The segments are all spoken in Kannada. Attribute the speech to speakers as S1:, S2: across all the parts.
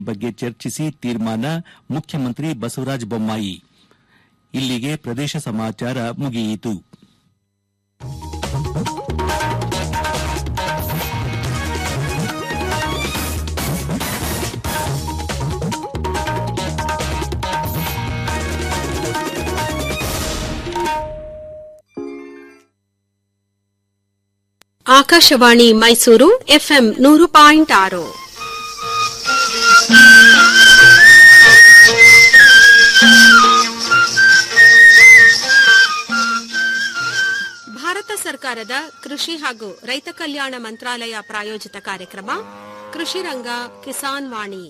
S1: ಬಗ್ಗೆ ಚರ್ಚಿಸಿ ತೀರ್ಮಾನ ಮುಖ್ಯಮಂತ್ರಿ ಬಸವರಾಜ ಬೊಮ್ಮಾಯಿ ಇಲ್ಲಿಗೆ ಪ್ರದೇಶ ಸಮಾಚಾರ ಮುಗಿಯಿತು
S2: ಆಕಾಶವಾಣಿ ಮೈಸೂರು ಎಫ್ಎಂ ನೂರು ಪಾಯಿಂಟ್ ಆರು ಭಾರತ ಸರ್ಕಾರದ ಕೃಷಿ ಹಾಗೂ ರೈತ ಕಲ್ಯಾಣ ಮಂತ್ರಾಲಯ ಪ್ರಾಯೋಜಿತ ಕಾರ್ಯಕ್ರಮ ಕೃಷಿ ರಂಗ ಕಿಸಾನ್ ವಾಣಿ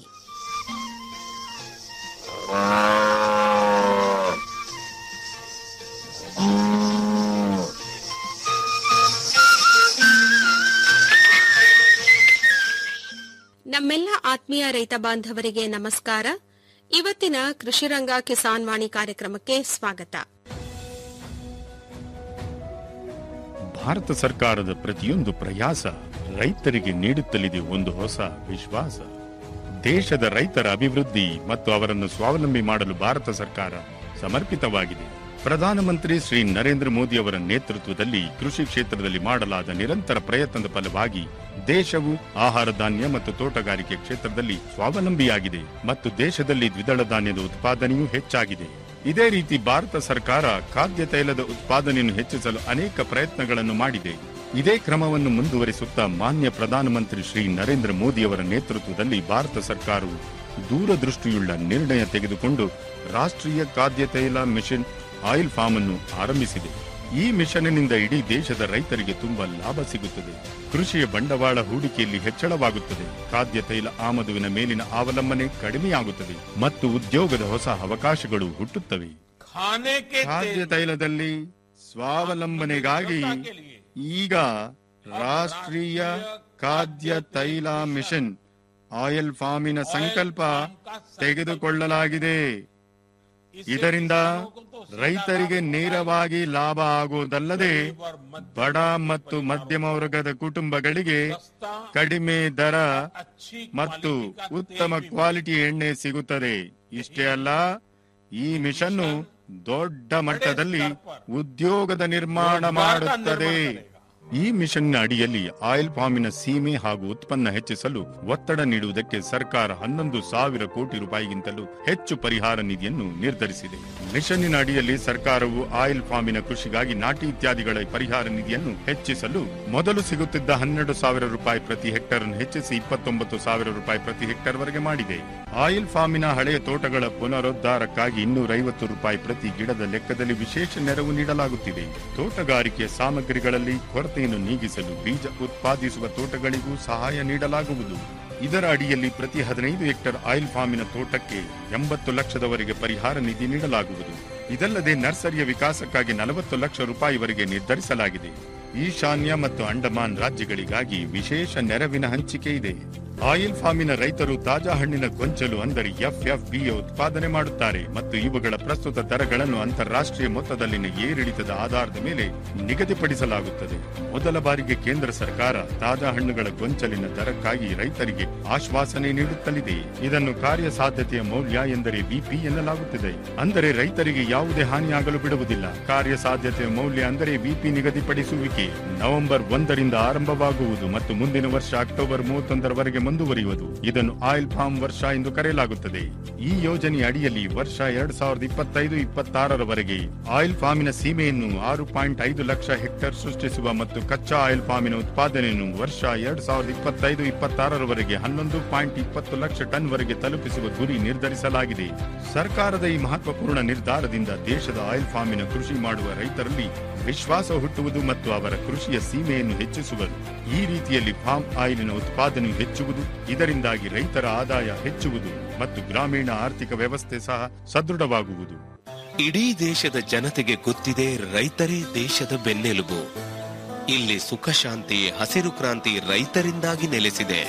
S2: ನಮ್ಮೆಲ್ಲ ಆತ್ಮೀಯ ರೈತ ಬಾಂಧವರಿಗೆ ನಮಸ್ಕಾರ ಇವತ್ತಿನ ಕೃಷಿರಂಗ ಕಿಸಾನ್ ವಾಣಿ ಕಾರ್ಯಕ್ರಮಕ್ಕೆ ಸ್ವಾಗತ
S3: ಭಾರತ ಸರ್ಕಾರದ ಪ್ರತಿಯೊಂದು ಪ್ರಯಾಸ ರೈತರಿಗೆ ನೀಡುತ್ತಲಿದೆ ಒಂದು ಹೊಸ ವಿಶ್ವಾಸ ದೇಶದ ರೈತರ ಅಭಿವೃದ್ಧಿ ಮತ್ತು ಅವರನ್ನು ಸ್ವಾವಲಂಬಿ ಮಾಡಲು ಭಾರತ ಸರ್ಕಾರ ಸಮರ್ಪಿತವಾಗಿದೆ ಪ್ರಧಾನಮಂತ್ರಿ ಶ್ರೀ ನರೇಂದ್ರ ಮೋದಿ ಅವರ ನೇತೃತ್ವದಲ್ಲಿ ಕೃಷಿ ಕ್ಷೇತ್ರದಲ್ಲಿ ಮಾಡಲಾದ ನಿರಂತರ ಪ್ರಯತ್ನದ ಫಲವಾಗಿ ದೇಶವು ಆಹಾರ ಧಾನ್ಯ ಮತ್ತು ತೋಟಗಾರಿಕೆ ಕ್ಷೇತ್ರದಲ್ಲಿ ಸ್ವಾವಲಂಬಿಯಾಗಿದೆ ಮತ್ತು ದೇಶದಲ್ಲಿ ದ್ವಿದಳ ಧಾನ್ಯದ ಉತ್ಪಾದನೆಯೂ ಹೆಚ್ಚಾಗಿದೆ ಇದೇ ರೀತಿ ಭಾರತ ಸರ್ಕಾರ ಖಾದ್ಯ ತೈಲದ ಉತ್ಪಾದನೆಯನ್ನು ಹೆಚ್ಚಿಸಲು ಅನೇಕ ಪ್ರಯತ್ನಗಳನ್ನು ಮಾಡಿದೆ ಇದೇ ಕ್ರಮವನ್ನು ಮುಂದುವರಿಸುತ್ತಾ ಮಾನ್ಯ ಪ್ರಧಾನಮಂತ್ರಿ ಶ್ರೀ ನರೇಂದ್ರ ಮೋದಿ ಅವರ ನೇತೃತ್ವದಲ್ಲಿ ಭಾರತ ಸರ್ಕಾರವು ದೂರದೃಷ್ಟಿಯುಳ್ಳ ನಿರ್ಣಯ ತೆಗೆದುಕೊಂಡು ರಾಷ್ಟ್ರೀಯ ಖಾದ್ಯ ತೈಲ ಮಿಷನ್ ಆಯಿಲ್ ಫಾರ್ಮ್ ಅನ್ನು ಆರಂಭಿಸಿದೆ ಈ ಮಿಷನ್ನಿಂದ ಇಡೀ ದೇಶದ ರೈತರಿಗೆ ತುಂಬಾ ಲಾಭ ಸಿಗುತ್ತದೆ ಕೃಷಿಯ ಬಂಡವಾಳ ಹೂಡಿಕೆಯಲ್ಲಿ ಹೆಚ್ಚಳವಾಗುತ್ತದೆ ಖಾದ್ಯ ತೈಲ ಆಮದುವಿನ ಮೇಲಿನ ಅವಲಂಬನೆ ಕಡಿಮೆಯಾಗುತ್ತದೆ ಮತ್ತು ಉದ್ಯೋಗದ ಹೊಸ ಅವಕಾಶಗಳು ಹುಟ್ಟುತ್ತವೆ
S4: खाने के
S3: ಖಾದ್ಯ
S4: तेल
S3: ತೈಲದಲ್ಲಿ ಸ್ವಾವಲಂಬನೆಗಾಗಿ ಈಗ ರಾಷ್ಟ್ರೀಯ ಖಾದ್ಯ ತೈಲ ಮಿಷನ್ ಆಯಿಲ್ ಫಾರ್ಮಿನ ಸಂಕಲ್ಪ ತೆಗೆದುಕೊಳ್ಳಲಾಗಿದೆ ಇದರಿಂದ ರೈತರಿಗೆ ನೇರವಾಗಿ ಲಾಭ ಆಗುವುದಲ್ಲದೆ ಬಡ ಮತ್ತು ಮಧ್ಯಮ ವರ್ಗದ ಕುಟುಂಬಗಳಿಗೆ ಕಡಿಮೆ ದರ
S4: अच्छी
S3: ಮತ್ತು
S4: क्वालिटी का
S3: ಉತ್ತಮ
S4: तेल भी
S3: ಕ್ವಾಲಿಟಿ ಎಣ್ಣೆ ಸಿಗುತ್ತದೆ ಇಷ್ಟೇ ಅಲ್ಲ ಈ ಮಿಷನ್ನು ದೊಡ್ಡ ಮಟ್ಟದಲ್ಲಿ ಉದ್ಯೋಗದ ನಿರ್ಮಾಣ ಮಾಡುತ್ತದೆ ಈ ಮಿಷನ್ನ ಅಡಿಯಲ್ಲಿ ಆಯಿಲ್ ಫಾರ್ಮಿನ ಸೀಮೆ ಹಾಗೂ ಉತ್ಪನ್ನ ಹೆಚ್ಚಿಸಲು ಒತ್ತಡ ನೀಡುವುದಕ್ಕೆ ಸರ್ಕಾರ ಹನ್ನೊಂದು ಸಾವಿರ ಕೋಟಿ ರೂಪಾಯಿಗಿಂತಲೂ ಹೆಚ್ಚು ಪರಿಹಾರ ನಿಧಿಯನ್ನು ನಿರ್ಧರಿಸಿದೆ ಮಿಷನ್ನಿನ ಅಡಿಯಲ್ಲಿ ಸರ್ಕಾರವು ಆಯಿಲ್ ಫಾರ್ಮಿನ ಕೃಷಿಗಾಗಿ ನಾಟಿ ಇತ್ಯಾದಿಗಳ ಪರಿಹಾರ ನಿಧಿಯನ್ನು ಹೆಚ್ಚಿಸಲು ಮೊದಲು ಸಿಗುತ್ತಿದ್ದ ಹನ್ನೆರಡು ಸಾವಿರ ರೂಪಾಯಿ ಪ್ರತಿ ಹೆಕ್ಟರ್ ಅನ್ನು ಹೆಚ್ಚಿಸಿ ಇಪ್ಪತ್ತೊಂಬತ್ತು ಸಾವಿರ ರೂಪಾಯಿ ಪ್ರತಿ ಹೆಕ್ಟರ್ ವರೆಗೆ ಮಾಡಿದೆ ಆಯಿಲ್ ಫಾರ್ಮಿನ ಹಳೆಯ ತೋಟಗಳ ಪುನರುದ್ಧಾರಕ್ಕಾಗಿ ಇನ್ನೂರೈವತ್ತು ರೂಪಾಯಿ ಪ್ರತಿ ಗಿಡದ ಲೆಕ್ಕದಲ್ಲಿ ವಿಶೇಷ ನೆರವು ನೀಡಲಾಗುತ್ತಿದೆ ತೋಟಗಾರಿಕೆ ಸಾಮಗ್ರಿಗಳಲ್ಲಿ ಕೊರತೆಯನ್ನು ನೀಗಿಸಲು ಬೀಜ ಉತ್ಪಾದಿಸುವ ತೋಟಗಳಿಗೂ ಸಹಾಯ ನೀಡಲಾಗುವುದು ಇದರ ಅಡಿಯಲ್ಲಿ ಪ್ರತಿ ಹದಿನೈದು ಹೆಕ್ಟರ್ ಆಯಿಲ್ ಫಾರ್ಮಿನ ತೋಟಕ್ಕೆ ಎಂಬತ್ತು ಲಕ್ಷದವರೆಗೆ ಪರಿಹಾರ ನಿಧಿ ನೀಡಲಾಗುವುದು ಇದಲ್ಲದೆ ನರ್ಸರಿಯ ವಿಕಾಸಕ್ಕಾಗಿ ನಲವತ್ತು ಲಕ್ಷ ರೂಪಾಯಿವರೆಗೆ ನಿರ್ಧರಿಸಲಾಗಿದೆ ಈಶಾನ್ಯ ಮತ್ತು ಅಂಡಮಾನ್ ರಾಜ್ಯಗಳಿಗಾಗಿ ವಿಶೇಷ ನೆರವಿನ ಹಂಚಿಕೆ ಇದೆ ಆಯಿಲ್ ಫಾರ್ಮಿನ ರೈತರು ತಾಜಾ ಹಣ್ಣಿನ ಗೊಂಚಲು ಅಂದರೆ ಎಫ್ಎಫ್ಬಿಯ ಉತ್ಪಾದನೆ ಮಾಡುತ್ತಾರೆ ಮತ್ತು ಇವುಗಳ ಪ್ರಸ್ತುತ ದರಗಳನ್ನು ಅಂತಾರಾಷ್ಟ್ರೀಯ ಮೊತ್ತದಲ್ಲಿನ ಏರಿಳಿತದ ಆಧಾರದ ಮೇಲೆ ನಿಗದಿಪಡಿಸಲಾಗುತ್ತದೆ ಮೊದಲ ಬಾರಿಗೆ ಕೇಂದ್ರ ಸರ್ಕಾರ ತಾಜಾ ಹಣ್ಣುಗಳ ಗೊಂಚಲಿನ ದರಕ್ಕಾಗಿ ರೈತರಿಗೆ ಆಶ್ವಾಸನೆ ನೀಡುತ್ತಲಿದೆ ಇದನ್ನು ಕಾರ್ಯಸಾಧ್ಯತೆಯ ಮೌಲ್ಯ ಎಂದರೆ ವಿಪಿ ಎನ್ನಲಾಗುತ್ತಿದೆ ಅಂದರೆ ರೈತರಿಗೆ ಯಾವುದೇ ಹಾನಿಯಾಗಲು ಬಿಡುವುದಿಲ್ಲ ಕಾರ್ಯಸಾಧ್ಯತೆಯ ಮೌಲ್ಯ ಅಂದರೆ ವಿಪಿ ನಿಗದಿಪಡಿಸುವಿಕೆ ನವೆಂಬರ್ ಒಂದರಿಂದ ಆರಂಭವಾಗುವುದು ಮತ್ತು ಮುಂದಿನ ವರ್ಷ ಅಕ್ಟೋಬರ್ ಮೂವತ್ತೊಂದರವರೆಗೆ ಮುಂದುವರಿಯುವುದು ಇದನ್ನು ಆಯಿಲ್ ಫಾರ್ಮ್ ವರ್ಷ ಎಂದು ಕರೆಯಲಾಗುತ್ತದೆ ಈ ಯೋಜನೆಯ ಅಡಿಯಲ್ಲಿ ವರ್ಷ ಎರಡ್ ಸಾವಿರದ ಇಪ್ಪತ್ತೈದು ಇಪ್ಪತ್ತಾರರವರೆಗೆ ಆಯಿಲ್ ಫಾರ್ಮಿನ ಸೀಮೆಯನ್ನು ಆರು ಪಾಯಿಂಟ್ ಐದು ಲಕ್ಷ ಹೆಕ್ಟೇರ್ ಸೃಷ್ಟಿಸುವ ಮತ್ತು ಕಚ್ಚಾ ಆಯಿಲ್ ಫಾರ್ಮಿನ ಉತ್ಪಾದನೆಯನ್ನು ವರ್ಷ ಎರಡ್ ಸಾವಿರದ ಇಪ್ಪತ್ತೈದು ಇಪ್ಪತ್ತಾರರವರೆಗೆ ಹನ್ನೊಂದು ಪಾಯಿಂಟ್ ಇಪ್ಪತ್ತು ಲಕ್ಷ ಟನ್ ವರೆಗೆ ತಲುಪಿಸುವ ಗುರಿ ನಿರ್ಧರಿಸಲಾಗಿದೆ ಸರ್ಕಾರದ ಈ ಮಹತ್ವಪೂರ್ಣ ನಿರ್ಧಾರದಿಂದ ದೇಶದ ಆಯಿಲ್ ಫಾರ್ಮಿನ ಕೃಷಿ ಮಾಡುವ ರೈತರಲ್ಲಿ ವಿಶ್ವಾಸ ಹುಟ್ಟುವುದು ಮತ್ತು ಅವರ ಕೃಷಿಯ ಸೀಮೆಯನ್ನು ಹೆಚ್ಚಿಸುವರು ಈ ರೀತಿಯಲ್ಲಿ ಫಾರ್ಮ್ ಆಯಿಲಿನ ಉತ್ಪಾದನೆಯು ಹೆಚ್ಚುವುದು ಇದರಿಂದಾಗಿ ರೈತರ ಆದಾಯ ಹೆಚ್ಚುವುದು ಮತ್ತು ಗ್ರಾಮೀಣ ಆರ್ಥಿಕ ವ್ಯವಸ್ಥೆ ಸಹ ಸದೃಢವಾಗುವುದು
S5: ಇಡೀ ದೇಶದ ಜನತೆಗೆ ಗೊತ್ತಿದೆ ರೈತರೇ ದೇಶದ ಬೆನ್ನೆಲುಬು ಇಲ್ಲಿ ಸುಖ ಶಾಂತಿ ಹಸಿರು ಕ್ರಾಂತಿ ರೈತರಿಂದಾಗಿ ನೆಲೆಸಿದೆ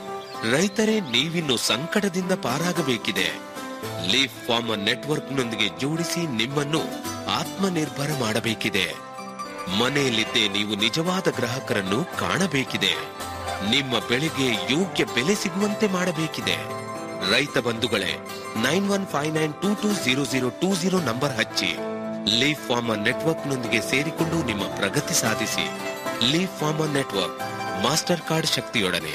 S5: ರೈತರೇ ನೀವಿನ್ನು ಸಂಕಟದಿಂದ ಪಾರಾಗಬೇಕಿದೆ ಲೀಫ್ ಫಾರ್ಮರ್ ನೆಟ್ವರ್ಕ್ನೊಂದಿಗೆ ಜೋಡಿಸಿ ನಿಮ್ಮನ್ನು ಆತ್ಮನಿರ್ಭರ ಮಾಡಬೇಕಿದೆ ಮನೆಯಲ್ಲಿದ್ದೇ ನೀವು ನಿಜವಾದ ಗ್ರಾಹಕರನ್ನು ಕಾಣಬೇಕಿದೆ ನಿಮ್ಮ ಬೆಳೆಗೆ ಯೋಗ್ಯ ಬೆಲೆ ಸಿಗುವಂತೆ ಮಾಡಬೇಕಿದೆ ರೈತ ಬಂಧುಗಳೇ nine one five nine two two zero zero two zero number ಹಚ್ಚಿ ಲೀಫ್ ಫಾರ್ಮರ್ ನೆಟ್ವರ್ಕ್ ನೊಂದಿಗೆ ಸೇರಿಕೊಂಡು ನಿಮ್ಮ ಪ್ರಗತಿ ಸಾಧಿಸಿ leaf farmer network master card ಶಕ್ತಿಯೊಡನೆ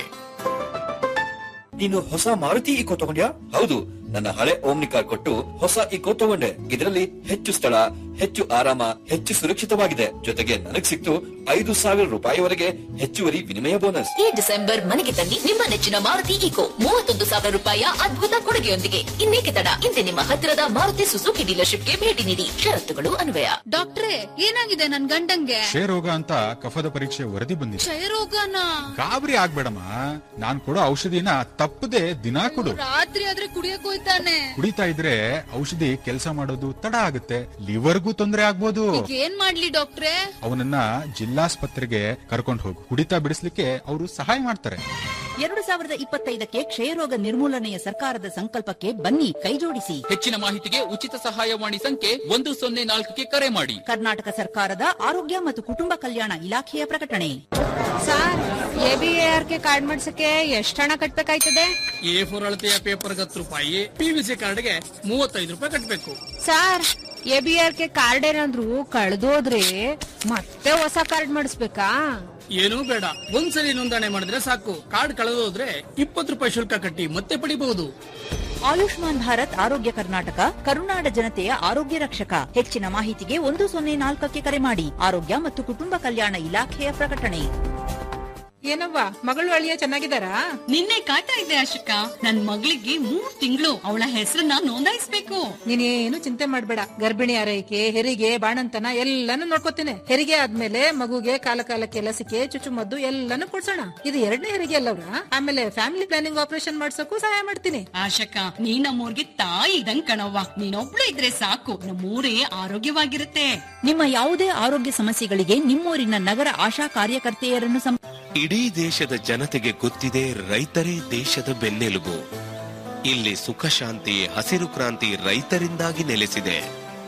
S6: ನೀನು ಹೊಸ ಮಾರುತಿ ಇಕೋ ತಗೊಂಡ್ಯಾ ಹೌದು ನನ್ನ ಹಳೆ ಓಮ್ನಿ ಕಾರ್ ಕೊಟ್ಟು ಹೊಸ ಇಕೋ ತಗೊಂಡೆ ಇದರಲ್ಲಿ ಹೆಚ್ಚು ಸ್ಥಳ ಹೆಚ್ಚು ಆರಾಮ ಹೆಚ್ಚು ಸುರಕ್ಷಿತವಾಗಿದೆ ಜೊತೆಗೆ ನನಗ್ ಸಿಕ್ತು ಐದು ಸಾವಿರ ರೂಪಾಯಿವರೆಗೆ ಹೆಚ್ಚುವರಿ ವಿನಿಮಯ ಬೋನಸ್
S7: ಈ ಡಿಸೆಂಬರ್ ಮನೆಗೆ ತನ್ನಿ ನಿಮ್ಮ ನೆಚ್ಚಿನ ಮಾರುತಿ ಈಕೋ ಮೂವತ್ತೊಂದು ಸಾವಿರ ರೂಪಾಯಿಯ ಅದ್ಭುತ ಕೊಡುಗೆಯೊಂದಿಗೆ ಇನ್ನೇಕೆ ತಡ ಹಿಂದೆ ನಿಮ್ಮ ಹತ್ತಿರದ ಮಾರುತಿ ಸುಜುಕಿ ಡೀಲರ್ಶಿಪ್ಗೆ ಭೇಟಿ ನೀಡಿ ಷರತ್ತುಗಳು ಅನ್ವಯ
S8: ಡಾಕ್ಟ್ರೇ ಏನಾಗಿದೆ ನನ್ ಗಂಡಂಗೆ
S9: ಕ್ಷಯರೋಗ ಅಂತ ಕಫದ ಪರೀಕ್ಷೆ ವರದಿ ಬಂದಿದೆ
S8: ಕ್ಷಯರೋಗನ
S9: ಗಾಬರಿ ಆಗ್ಬೇಡಮ್ಮ ನಾನ್ ಕೊಡೋ ಔಷಧಿನ ತಪ್ಪದೆ ದಿನಾ ಕೊಡು
S8: ರಾತ್ರಿ ಆದ್ರೆ ಕುಡಿಯಕ್ ಹೋಯ್ತಾನೆ
S9: ಕುಡಿತಾ ಇದ್ರೆ ಔಷಧಿ ಕೆಲಸ ಮಾಡೋದು ತಡ ಆಗುತ್ತೆ ಲಿವರ್ಗೂ ತೊಂದರೆ ಆಗ್ಬೋದು
S8: ಈಗ ಏನ್ ಮಾಡ್ಲಿ ಡಾಕ್ಟ್ರೇ
S9: ಅವನನ್ನ ಜಿಲ್ಲಾಸ್ಪತ್ರೆಗೆ ಕರ್ಕೊಂಡು ಹೋಗು ಕುಡಿತಾ ಬಿಡಿಸ್ಲಿಕ್ಕೆ ಅವರು ಸಹಾಯ ಮಾಡ್ತಾರೆ
S10: ಎರಡು ಸಾವಿರದ ಇಪ್ಪತ್ತೈದಕ್ಕೆ ಕ್ಷಯರೋಗ ನಿರ್ಮೂಲನೆಯ ಸರ್ಕಾರದ ಸಂಕಲ್ಪಕ್ಕೆ ಬನ್ನಿ ಕೈಜೋಡಿಸಿ
S11: ಹೆಚ್ಚಿನ ಮಾಹಿತಿಗೆ ಉಚಿತ ಸಹಾಯವಾಣಿ ಸಂಖ್ಯೆ ಒಂದು ಸೊನ್ನೆ ನಾಲ್ಕಕ್ಕೆ ಕರೆ ಮಾಡಿ
S10: ಕರ್ನಾಟಕ ಸರ್ಕಾರದ ಆರೋಗ್ಯ ಮತ್ತು ಕುಟುಂಬ ಕಲ್ಯಾಣ ಇಲಾಖೆಯ ಪ್ರಕಟಣೆ
S2: sir A B R K card ಮಾಡ್ಸಕ್ಕೆ ಎಷ್ಟು ಹಣ ಕಟ್ಬೇಕಾಯ್ತದೆ
S11: ಎ ಫೋರ್ ಅಳತೆಯ ಪೇಪರ್ಗೆ ಹತ್ತು ರೂಪಾಯಿ ಪಿವಿಸಿ ಕಾರ್ಡ್ಗೆ ಮೂವತ್ತೈದು ರೂಪಾಯಿ ಕಟ್ಟಬೇಕು
S2: sir A B R K card ಏನಾದ್ರು ಕಳ್ದೋದ್ರೆ ಮತ್ತೆ ಹೊಸ ಕಾರ್ಡ್ ಮಾಡಿಸ್ಬೇಕಾ
S11: ಏನೂ ಬೇಡ ಒಂದ್ಸಲಿ ನೋಂದಣಿ ಮಾಡಿದ್ರೆ ಸಾಕು ಕಾರ್ಡ್ ಕಳೆದೋದ್ರೆ ಇಪ್ಪತ್ತು ರೂಪಾಯಿ ಶುಲ್ಕ ಕಟ್ಟಿ ಮತ್ತೆ ಪಡಿಬಹುದು
S10: ಆಯುಷ್ಮಾನ್ ಭಾರತ್ ಆರೋಗ್ಯ ಕರ್ನಾಟಕ ಕರುನಾಡ ಜನತೆಯ ಆರೋಗ್ಯ ರಕ್ಷಕ ಹೆಚ್ಚಿನ ಮಾಹಿತಿಗೆ ಒಂದು ಸೊನ್ನೆ ನಾಲ್ಕಕ್ಕೆ ಕರೆ ಮಾಡಿ ಆರೋಗ್ಯ ಮತ್ತು ಕುಟುಂಬ ಕಲ್ಯಾಣ ಇಲಾಖೆಯ ಪ್ರಕಟಣೆ
S12: ಏನವ್ವ ಮಗಳು ಅಳಿಯ ಚೆನ್ನಾಗಿದ್ದಾರಾ
S13: ನಿನ್ನೆ ಕಾಯ್ತಾ ಇದ್ದೆ ಅಶೋಕ ನನ್ ಮಗಳಿಗೆ ಮೂರ್ ತಿಂಗಳು ಅವಳ ಹೆಸರನ್ನ ನೋಂದಾಯಿಸ್ಬೇಕು
S12: ನೀನೇನು ಚಿಂತೆ ಮಾಡ್ಬೇಡ ಗರ್ಭಿಣಿ ಆರೈಕೆ ಹೆರಿಗೆ ಬಾಣಂತನ ಎಲ್ಲಾನು ನೋಡ್ಕೋತೇನೆ ಹೆರಿಗೆ ಆದ್ಮೇಲೆ ಮಗುಗೆ ಕಾಲ ಕಾಲಕ್ಕೆ ಲಸಿಕೆ ಚುಚ್ಚುಮದ್ದು ಎಲ್ಲಾನು ಕೊಡ್ಸೋಣ ಇದು ಎರಡನೇ ಹೆರಿಗೆ ಅಲ್ಲವ್ರ ಆಮೇಲೆ ಫ್ಯಾಮಿಲಿ ಪ್ಲಾನಿಂಗ್ ಆಪರೇಷನ್ ಮಾಡ್ಸಕ್ಕೂ ಸಹಾಯ ಮಾಡ್ತೀನಿ
S13: ಆಶಕ ನೀ ನಮ್ಮೂರ್ಗೆ ತಾಯಿ ಇದಂಗ್ ಕಣವ್ವ ನೀನೊಬ್ಳು ಇದ್ರೆ ಸಾಕು ನಮ್ಮೂರೇ ಆರೋಗ್ಯವಾಗಿರುತ್ತೆ
S10: ನಿಮ್ಮ ಯಾವುದೇ ಆರೋಗ್ಯ ಸಮಸ್ಯೆಗಳಿಗೆ ನಿಮ್ಮೂರಿನ ನಗರ ಆಶಾ ಕಾರ್ಯಕರ್ತೆಯರನ್ನು ಸಂ
S5: ಇಡೀ ದೇಶದ ಜನತೆಗೆ ಗೊತ್ತಿದೆ ರೈತರೇ ದೇಶದ ಬೆನ್ನೆಲುಬು ಇಲ್ಲಿ ಸುಖ ಶಾಂತಿ ಹಸಿರು ಕ್ರಾಂತಿ ರೈತರಿಂದಾಗಿ ನೆಲೆಸಿದೆ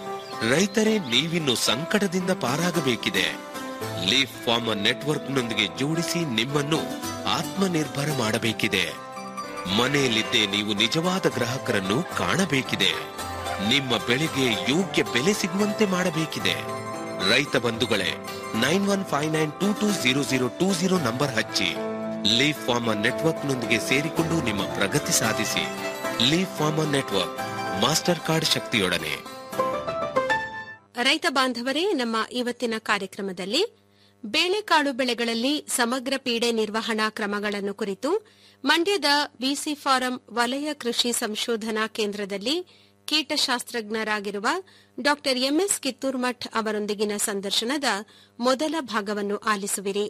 S5: ರೈತರೇ ನೀವಿನ್ನು ಸಂಕಟದಿಂದ ಪಾರಾಗಬೇಕಿದೆ ಲೀಫ್ ಫಾರ್ಮರ್ ನೆಟ್ವರ್ಕ್ನೊಂದಿಗೆ ಜೋಡಿಸಿ ನಿಮ್ಮನ್ನು ಆತ್ಮನಿರ್ಭರ ಮಾಡಬೇಕಿದೆ ಮನೆಯಲ್ಲಿದ್ದೇ ನೀವು ನಿಜವಾದ ಗ್ರಾಹಕರನ್ನು ಕಾಣಬೇಕಿದೆ ನಿಮ್ಮ ಬೆಳೆಗೆ ಯೋಗ್ಯ ಬೆಲೆ ಸಿಗುವಂತೆ ಮಾಡಬೇಕಿದೆ ರೈತ ಬಂಧುಗಳೇ nine one five nine two two zero zero two zero number ಹಚ್ಚಿ ಲೀಫ್ ಫಾರ್ಮರ್ ನೆಟ್ವರ್ಕ್ನೊಂದಿಗೆ ಸೇರಿಕೊಂಡು ನಿಮ್ಮ ಪ್ರಗತಿ ಸಾಧಿಸಿ leaf farmer network master card ಶಕ್ತಿಯೊಡನೆ
S2: ರೈತ ಬಾಂಧವರೇ ನಮ್ಮ ಇವತ್ತಿನ ಕಾರ್ಯಕ್ರಮದಲ್ಲಿ ಬೇಳೆಕಾಳು ಬೆಳೆಗಳಲ್ಲಿ ಸಮಗ್ರ ಪೀಡೆ ನಿರ್ವಹಣಾ ಕ್ರಮಗಳನ್ನು ಕುರಿತು ಮಂಡ್ಯದ ವಿಸಿ ಫಾರಂ ವಲಯ ಕೃಷಿ ಸಂಶೋಧನಾ ಕೇಂದ್ರದಲ್ಲಿ ಕೀಟಶಾಸ್ತ್ರಜ್ಞರಾಗಿರುವ ಡಾ ಎಂಎಸ್ ಕಿತ್ತೂರ್ಮಠ್ ಅವರೊಂದಿಗಿನ ಸಂದರ್ಶನದ ಮೊದಲ ಭಾಗವನ್ನು ಆಲಿಸುವಿರಿ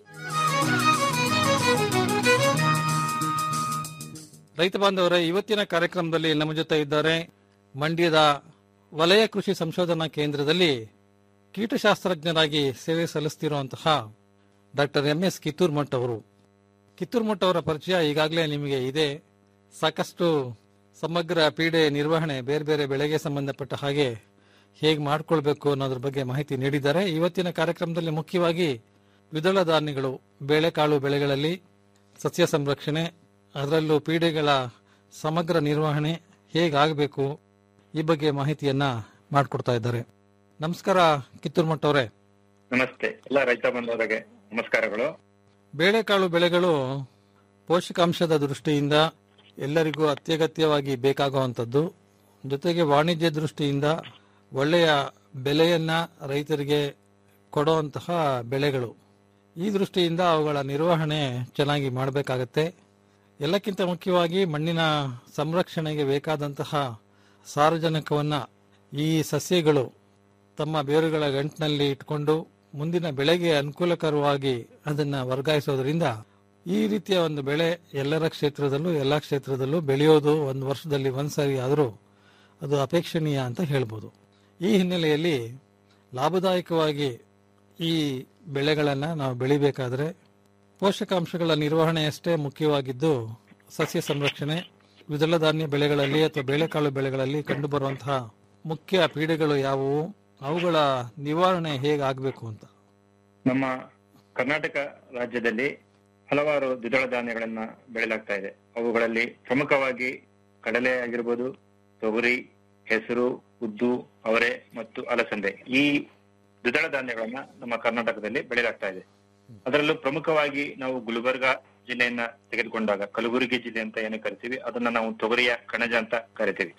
S14: ರೈತ ಬಾಂಧವರೇ ಇವತ್ತಿನ ಕಾರ್ಯಕ್ರಮದಲ್ಲಿ ನಮ್ಮ ಜೊತೆ ಇದ್ದಾರೆ ಮಂಡ್ಯದ ವಲಯ ಕೃಷಿ ಸಂಶೋಧನಾ ಕೇಂದ್ರದಲ್ಲಿ ಕೀಟಶಾಸ್ತ್ರಜ್ಞರಾಗಿ ಸೇವೆ ಸಲ್ಲಿಸುತ್ತಿರುವಂತಹ doctor M S Kitturmath ಅವರು ಕಿತ್ತೂರ್ ಮಠ್ ಅವರ ಪರಿಚಯ ಈಗಾಗಲೇ ನಿಮಗೆ ಇದೆ ಸಾಕಷ್ಟು ಸಮಗ್ರ ಪೀಡೆ ನಿರ್ವಹಣೆ ಬೇರೆ ಬೇರೆ ಬೆಳೆಗೆ ಸಂಬಂಧಪಟ್ಟ ಹಾಗೆ ಹೇಗೆ ಮಾಡ್ಕೊಳ್ಬೇಕು ಅನ್ನೋದ್ರ ಬಗ್ಗೆ ಮಾಹಿತಿ ನೀಡಿದ್ದಾರೆ ಇವತ್ತಿನ ಕಾರ್ಯಕ್ರಮದಲ್ಲಿ ಮುಖ್ಯವಾಗಿ ದ್ವಿದಳ ಧಾನ್ಯಗಳು ಬೇಳೆಕಾಳು ಬೆಳೆಗಳಲ್ಲಿ ಸಸ್ಯ ಸಂರಕ್ಷಣೆ ಅದರಲ್ಲೂ ಪೀಡೆಗಳ ಸಮಗ್ರ ನಿರ್ವಹಣೆ ಹೇಗಾಗಬೇಕು ಈ ಬಗ್ಗೆ ಮಾಹಿತಿಯನ್ನ ಮಾಡಿಕೊಡ್ತಾ ಇದ್ದಾರೆ ನಮಸ್ಕಾರ ಕಿತ್ತೂರ್ ಮಠ್ ಅವರೇ
S15: ನಮಸ್ತೆ ಎಲ್ಲ ರೈತ ಬಂಧುವರಿಗೆ ನಮಸ್ಕಾರಗಳು
S14: ಬೇಳೆಕಾಳು ಬೆಳೆಗಳು ಪೋಷಕಾಂಶದ ದೃಷ್ಟಿಯಿಂದ ಎಲ್ಲರಿಗೂ ಅತ್ಯಗತ್ಯವಾಗಿ ಬೇಕಾಗುವಂಥದ್ದು ಜೊತೆಗೆ ವಾಣಿಜ್ಯ ದೃಷ್ಟಿಯಿಂದ ಒಳ್ಳೆಯ ಬೆಲೆಯನ್ನ ರೈತರಿಗೆ ಕೊಡುವಂತಹ ಬೆಳೆಗಳು ಈ ದೃಷ್ಟಿಯಿಂದ ಅವುಗಳ ನಿರ್ವಹಣೆ ಚೆನ್ನಾಗಿ ಮಾಡಬೇಕಾಗತ್ತೆ ಎಲ್ಲಕ್ಕಿಂತ ಮುಖ್ಯವಾಗಿ ಮಣ್ಣಿನ ಸಂರಕ್ಷಣೆಗೆ ಬೇಕಾದಂತಹ ಸಾರಜನಕವನ್ನ ಈ ಸಸ್ಯಗಳು ತಮ್ಮ ಬೇರುಗಳ ಗಂಟಿನಲ್ಲಿ ಇಟ್ಕೊಂಡು ಮುಂದಿನ ಬೆಳೆಗೆ ಅನುಕೂಲಕರವಾಗಿ ಅದನ್ನ ವರ್ಗಾಯಿಸೋದ್ರಿಂದ ಈ ರೀತಿಯ ಒಂದು ಬೆಳೆ ಎಲ್ಲರ ಕ್ಷೇತ್ರದಲ್ಲೂ ಎಲ್ಲ ಕ್ಷೇತ್ರದಲ್ಲೂ ಬೆಳೆಯೋದು ಒಂದು ವರ್ಷದಲ್ಲಿ ಒಂದ್ಸರಿ ಆದರೂ ಅದು ಅಪೇಕ್ಷಣೀಯ ಅಂತ ಹೇಳ್ಬೋದು ಈ ಹಿನ್ನೆಲೆಯಲ್ಲಿ ಲಾಭದಾಯಕವಾಗಿ ಈ ಬೆಳೆಗಳನ್ನು ನಾವು ಬೆಳಿಬೇಕಾದ್ರೆ ಪೋಷಕಾಂಶಗಳ ನಿರ್ವಹಣೆಯಷ್ಟೇ ಮುಖ್ಯವಾಗಿದ್ದು ಸಸ್ಯ ಸಂರಕ್ಷಣೆ ದ್ವಿದಳ ಧಾನ್ಯ ಬೆಳೆಗಳಲ್ಲಿ ಅಥವಾ ಬೇಳೆಕಾಳು ಬೆಳೆಗಳಲ್ಲಿ ಕಂಡುಬರುವಂತಹ ಮುಖ್ಯ ಪೀಡೆಗಳು ಯಾವುವು ಅವುಗಳ ನಿವಾರಣೆ ಹೇಗಾಗಬೇಕು ಅಂತ
S15: ನಮ್ಮ ಕರ್ನಾಟಕ ರಾಜ್ಯದಲ್ಲಿ ಹಲವಾರು ದ್ವಿದಳ ಧಾನ್ಯಗಳನ್ನ ಬೆಳೆಯಲಾಗ್ತಾ ಇದೆ ಅವುಗಳಲ್ಲಿ ಪ್ರಮುಖವಾಗಿ ಕಡಲೆ ಆಗಿರ್ಬೋದು ತೊಗರಿ ಹೆಸರು ಉದ್ದು ಅವರೆ ಮತ್ತು ಅಲಸಂದೆ ಈ ದ್ವಿದಳ ಧಾನ್ಯಗಳನ್ನ ನಮ್ಮ ಕರ್ನಾಟಕದಲ್ಲಿ ಬೆಳೆಯಲಾಗ್ತಾ ಇದೆ ಅದರಲ್ಲೂ ಪ್ರಮುಖವಾಗಿ ನಾವು ಗುಲ್ಬರ್ಗ ಜಿಲ್ಲೆಯನ್ನ ತೆಗೆದುಕೊಂಡಾಗ ಕಲಬುರಗಿ ಜಿಲ್ಲೆ ಅಂತ ಏನು ಕರಿತೀವಿ ಅದನ್ನ ನಾವು ತೊಗರಿಯ ಕಣಜ ಅಂತ ಕರಿತೀವಿ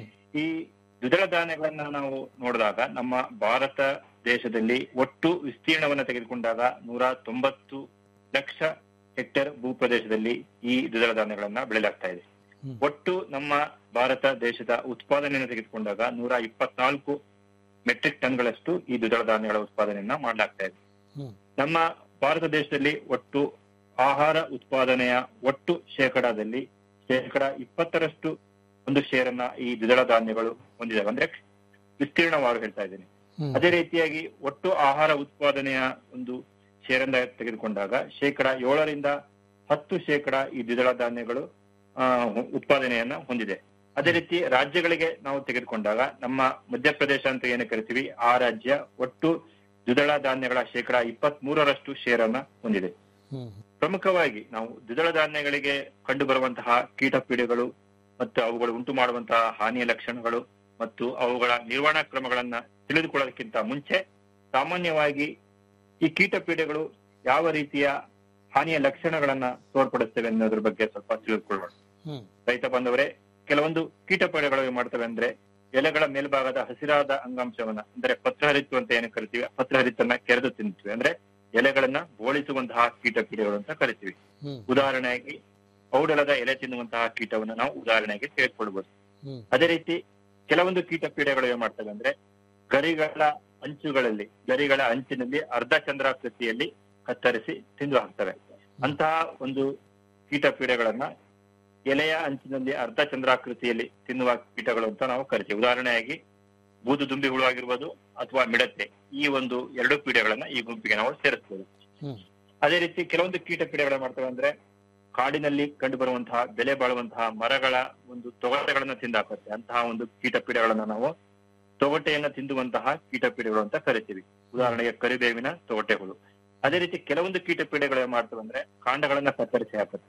S15: ಈ ದ್ವಿದಳ ಧಾನ್ಯಗಳನ್ನ ನಾವು ನೋಡಿದಾಗ ನಮ್ಮ ಭಾರತ ದೇಶದಲ್ಲಿ ಒಟ್ಟು ವಿಸ್ತೀರ್ಣವನ್ನ ತೆಗೆದುಕೊಂಡಾಗ ನೂರ ತೊಂಬತ್ತು ಲಕ್ಷ ಹೆಕ್ಟೇರ್ ಭೂಪ್ರದೇಶದಲ್ಲಿ ಈ ದ್ವಿದಳ ಧಾನ್ಯಗಳನ್ನ ಬೆಳೆಯಲಾಗ್ತಾ ಇದೆ ಒಟ್ಟು ನಮ್ಮ ಭಾರತ ದೇಶದ ಉತ್ಪಾದನೆಯನ್ನು ತೆಗೆದುಕೊಂಡಾಗ ನೂರ ಇಪ್ಪತ್ನಾಲ್ಕು ಮೆಟ್ರಿಕ್ ಟನ್ಗಳಷ್ಟು ಈ ದ್ವಿದಳ ಧಾನ್ಯಗಳ ಉತ್ಪಾದನೆಯನ್ನ ಮಾಡಲಾಗ್ತಾ ಇದೆ ನಮ್ಮ ಭಾರತ ದೇಶದಲ್ಲಿ ಒಟ್ಟು ಆಹಾರ ಉತ್ಪಾದನೆಯ ಒಟ್ಟು ಶೇಕಡಾದಲ್ಲಿ ಶೇಕಡ ಇಪ್ಪತ್ತರಷ್ಟು ಒಂದು ಶೇರನ್ನ ಈ ದ್ವಿದಳ ಧಾನ್ಯಗಳು ಹೊಂದಿದಾವೆ ಅಂದ್ರೆ ವಿಸ್ತೀರ್ಣವಾಗಿ ಹೇಳ್ತಾ ಇದ್ದೇನೆ ಅದೇ ರೀತಿಯಾಗಿ ಒಟ್ಟು ಆಹಾರ ಉತ್ಪಾದನೆಯ ಒಂದು ಶೇರನ್ನ ತೆಗೆದುಕೊಂಡಾಗ ಶೇಕಡ ಏಳರಿಂದ ಹತ್ತು ಶೇಕಡ ಈ ದ್ವಿದಳ ಧಾನ್ಯಗಳು ಆ, ಉತ್ಪಾದನೆಯನ್ನ ಹೊಂದಿದೆ ಅದೇ ರೀತಿ ರಾಜ್ಯಗಳಿಗೆ ನಾವು ತೆಗೆದುಕೊಂಡಾಗ ನಮ್ಮ ಮಧ್ಯಪ್ರದೇಶ ಅಂತ ಏನು ಕರಿತೀವಿ ಆ ರಾಜ್ಯ ಒಟ್ಟು ದ್ವಿದಳ ಧಾನ್ಯಗಳ ಶೇಕಡ ಇಪ್ಪತ್ತ್ ಮೂರರಷ್ಟು ಶೇರನ್ನ ಹೊಂದಿದೆ ಪ್ರಮುಖವಾಗಿ ನಾವು ದ್ವಿದಳ ಧಾನ್ಯಗಳಿಗೆ ಕಂಡು ಬರುವಂತಹ ಕೀಟ ಪೀಡೆಗಳು ಮತ್ತು ಅವುಗಳು ಉಂಟು ಮಾಡುವಂತಹ ಹಾನಿಯ ಲಕ್ಷಣಗಳು ಮತ್ತು ಅವುಗಳ ನಿರ್ವಹಣಾ ಕ್ರಮಗಳನ್ನ ತಿಳಿದುಕೊಳ್ಳೋದಕ್ಕಿಂತ ಮುಂಚೆ ಸಾಮಾನ್ಯವಾಗಿ ಈ ಕೀಟ ಪೀಡೆಗಳು ಯಾವ ರೀತಿಯ ಹಾನಿಯ ಲಕ್ಷಣಗಳನ್ನ ತೋರ್ಪಡಿಸ್ತವೆ ಅನ್ನೋದ್ರ ಬಗ್ಗೆ ಸ್ವಲ್ಪ ತಿಳಿದುಕೊಳ್ಳೋಣ ರೈತ ಬಂದವರೇ ಕೆಲವೊಂದು ಕೀಟ ಪೀಡೆಗಳು ಏನ್ ಮಾಡ್ತವೆ ಅಂದ್ರೆ ಎಲೆಗಳ ಮೇಲ್ಭಾಗದ ಹಸಿರಾದ ಅಂಗಾಂಶವನ್ನ ಅಂದ್ರೆ ಪತ್ರಹರಿತ್ತು ಅಂತ ಏನು ಕರಿತೀವಿ ಆ ಪತ್ರಹರಿತನ್ನ ಕೆರೆದು ತಿನ್ನುತ್ತವೆ ಅಂದ್ರೆ ಎಲೆಗಳನ್ನ ಬೋಳಿಸುವಂತಹ ಕೀಟ ಪೀಡೆಗಳು ಅಂತ ಕರಿತೀವಿ ಉದಾಹರಣೆಯಾಗಿ ಔಡಲದ ಎಲೆ ತಿನ್ನುವಂತಹ ಕೀಟವನ್ನ ನಾವು ಉದಾಹರಣೆಗೆ ತೆಗೆದುಕೊಳ್ಬಹುದು ಅದೇ ರೀತಿ ಕೆಲವೊಂದು ಕೀಟ ಪೀಡೆಗಳು ಏನ್ ಮಾಡ್ತವೆ ಅಂದ್ರೆ ಗರಿಗಳ ಅಂಚುಗಳಲ್ಲಿ ಗರಿಗಳ ಅಂಚಿನಲ್ಲಿ ಅರ್ಧ ಚಂದ್ರಾಕೃತಿಯಲ್ಲಿ ಕತ್ತರಿಸಿ ತಿಂದು ಹಾಕ್ತವೆ ಅಂತಹ ಒಂದು ಕೀಟ ಪೀಡೆಗಳನ್ನ ಎಲೆಯ ಅಂಚಿನಲ್ಲಿ ಅರ್ಧ ಚಂದ್ರಾಕೃತಿಯಲ್ಲಿ ತಿನ್ನುವ ಕೀಟಗಳು ಅಂತ ನಾವು ಕರಿತೀವಿ ಉದಾಹರಣೆಯಾಗಿ ಬೂದು ದುಂಬಿ ಹುಳು ಆಗಿರ್ಬೋದು ಅಥವಾ ಮಿಡತೆ ಈ ಒಂದು ಎರಡು ಪೀಡೆಗಳನ್ನ ಈ ಗುಂಪಿಗೆ ನಾವು ಸೇರಿಸಬಹುದು ಅದೇ ರೀತಿ ಕೆಲವೊಂದು ಕೀಟ ಪೀಡೆಗಳು ಮಾಡ್ತವೆ ಅಂದ್ರೆ ಕಾಡಿನಲ್ಲಿ ಕಂಡು ಬರುವಂತಹ ಬೆಲೆ ಬಾಳುವಂತಹ ಮರಗಳ ಒಂದು ತೊಗಟೆಗಳನ್ನ ತಿಂದಾಕುತ್ತೆ ಅಂತಹ ಒಂದು ಕೀಟ ಪೀಡೆಗಳನ್ನ ನಾವು ತೊಗಟೆಯನ್ನ ತಿಂದುವಂತಹ ಕೀಟ ಪೀಡೆಗಳು ಅಂತ ಕರಿತೀವಿ ಉದಾಹರಣೆಗೆ ಕರಿಬೇವಿನ ತೊಗಟೆ ಹುಳು ಅದೇ ರೀತಿ ಕೆಲವೊಂದು ಕೀಟ ಪೀಡೆಗಳು ಏನ್ ಮಾಡ್ತವೆ ಅಂದ್ರೆ ಕಾಂಡಗಳನ್ನ ಕತ್ತರಿಸಿ ಹಾಕುತ್ತೆ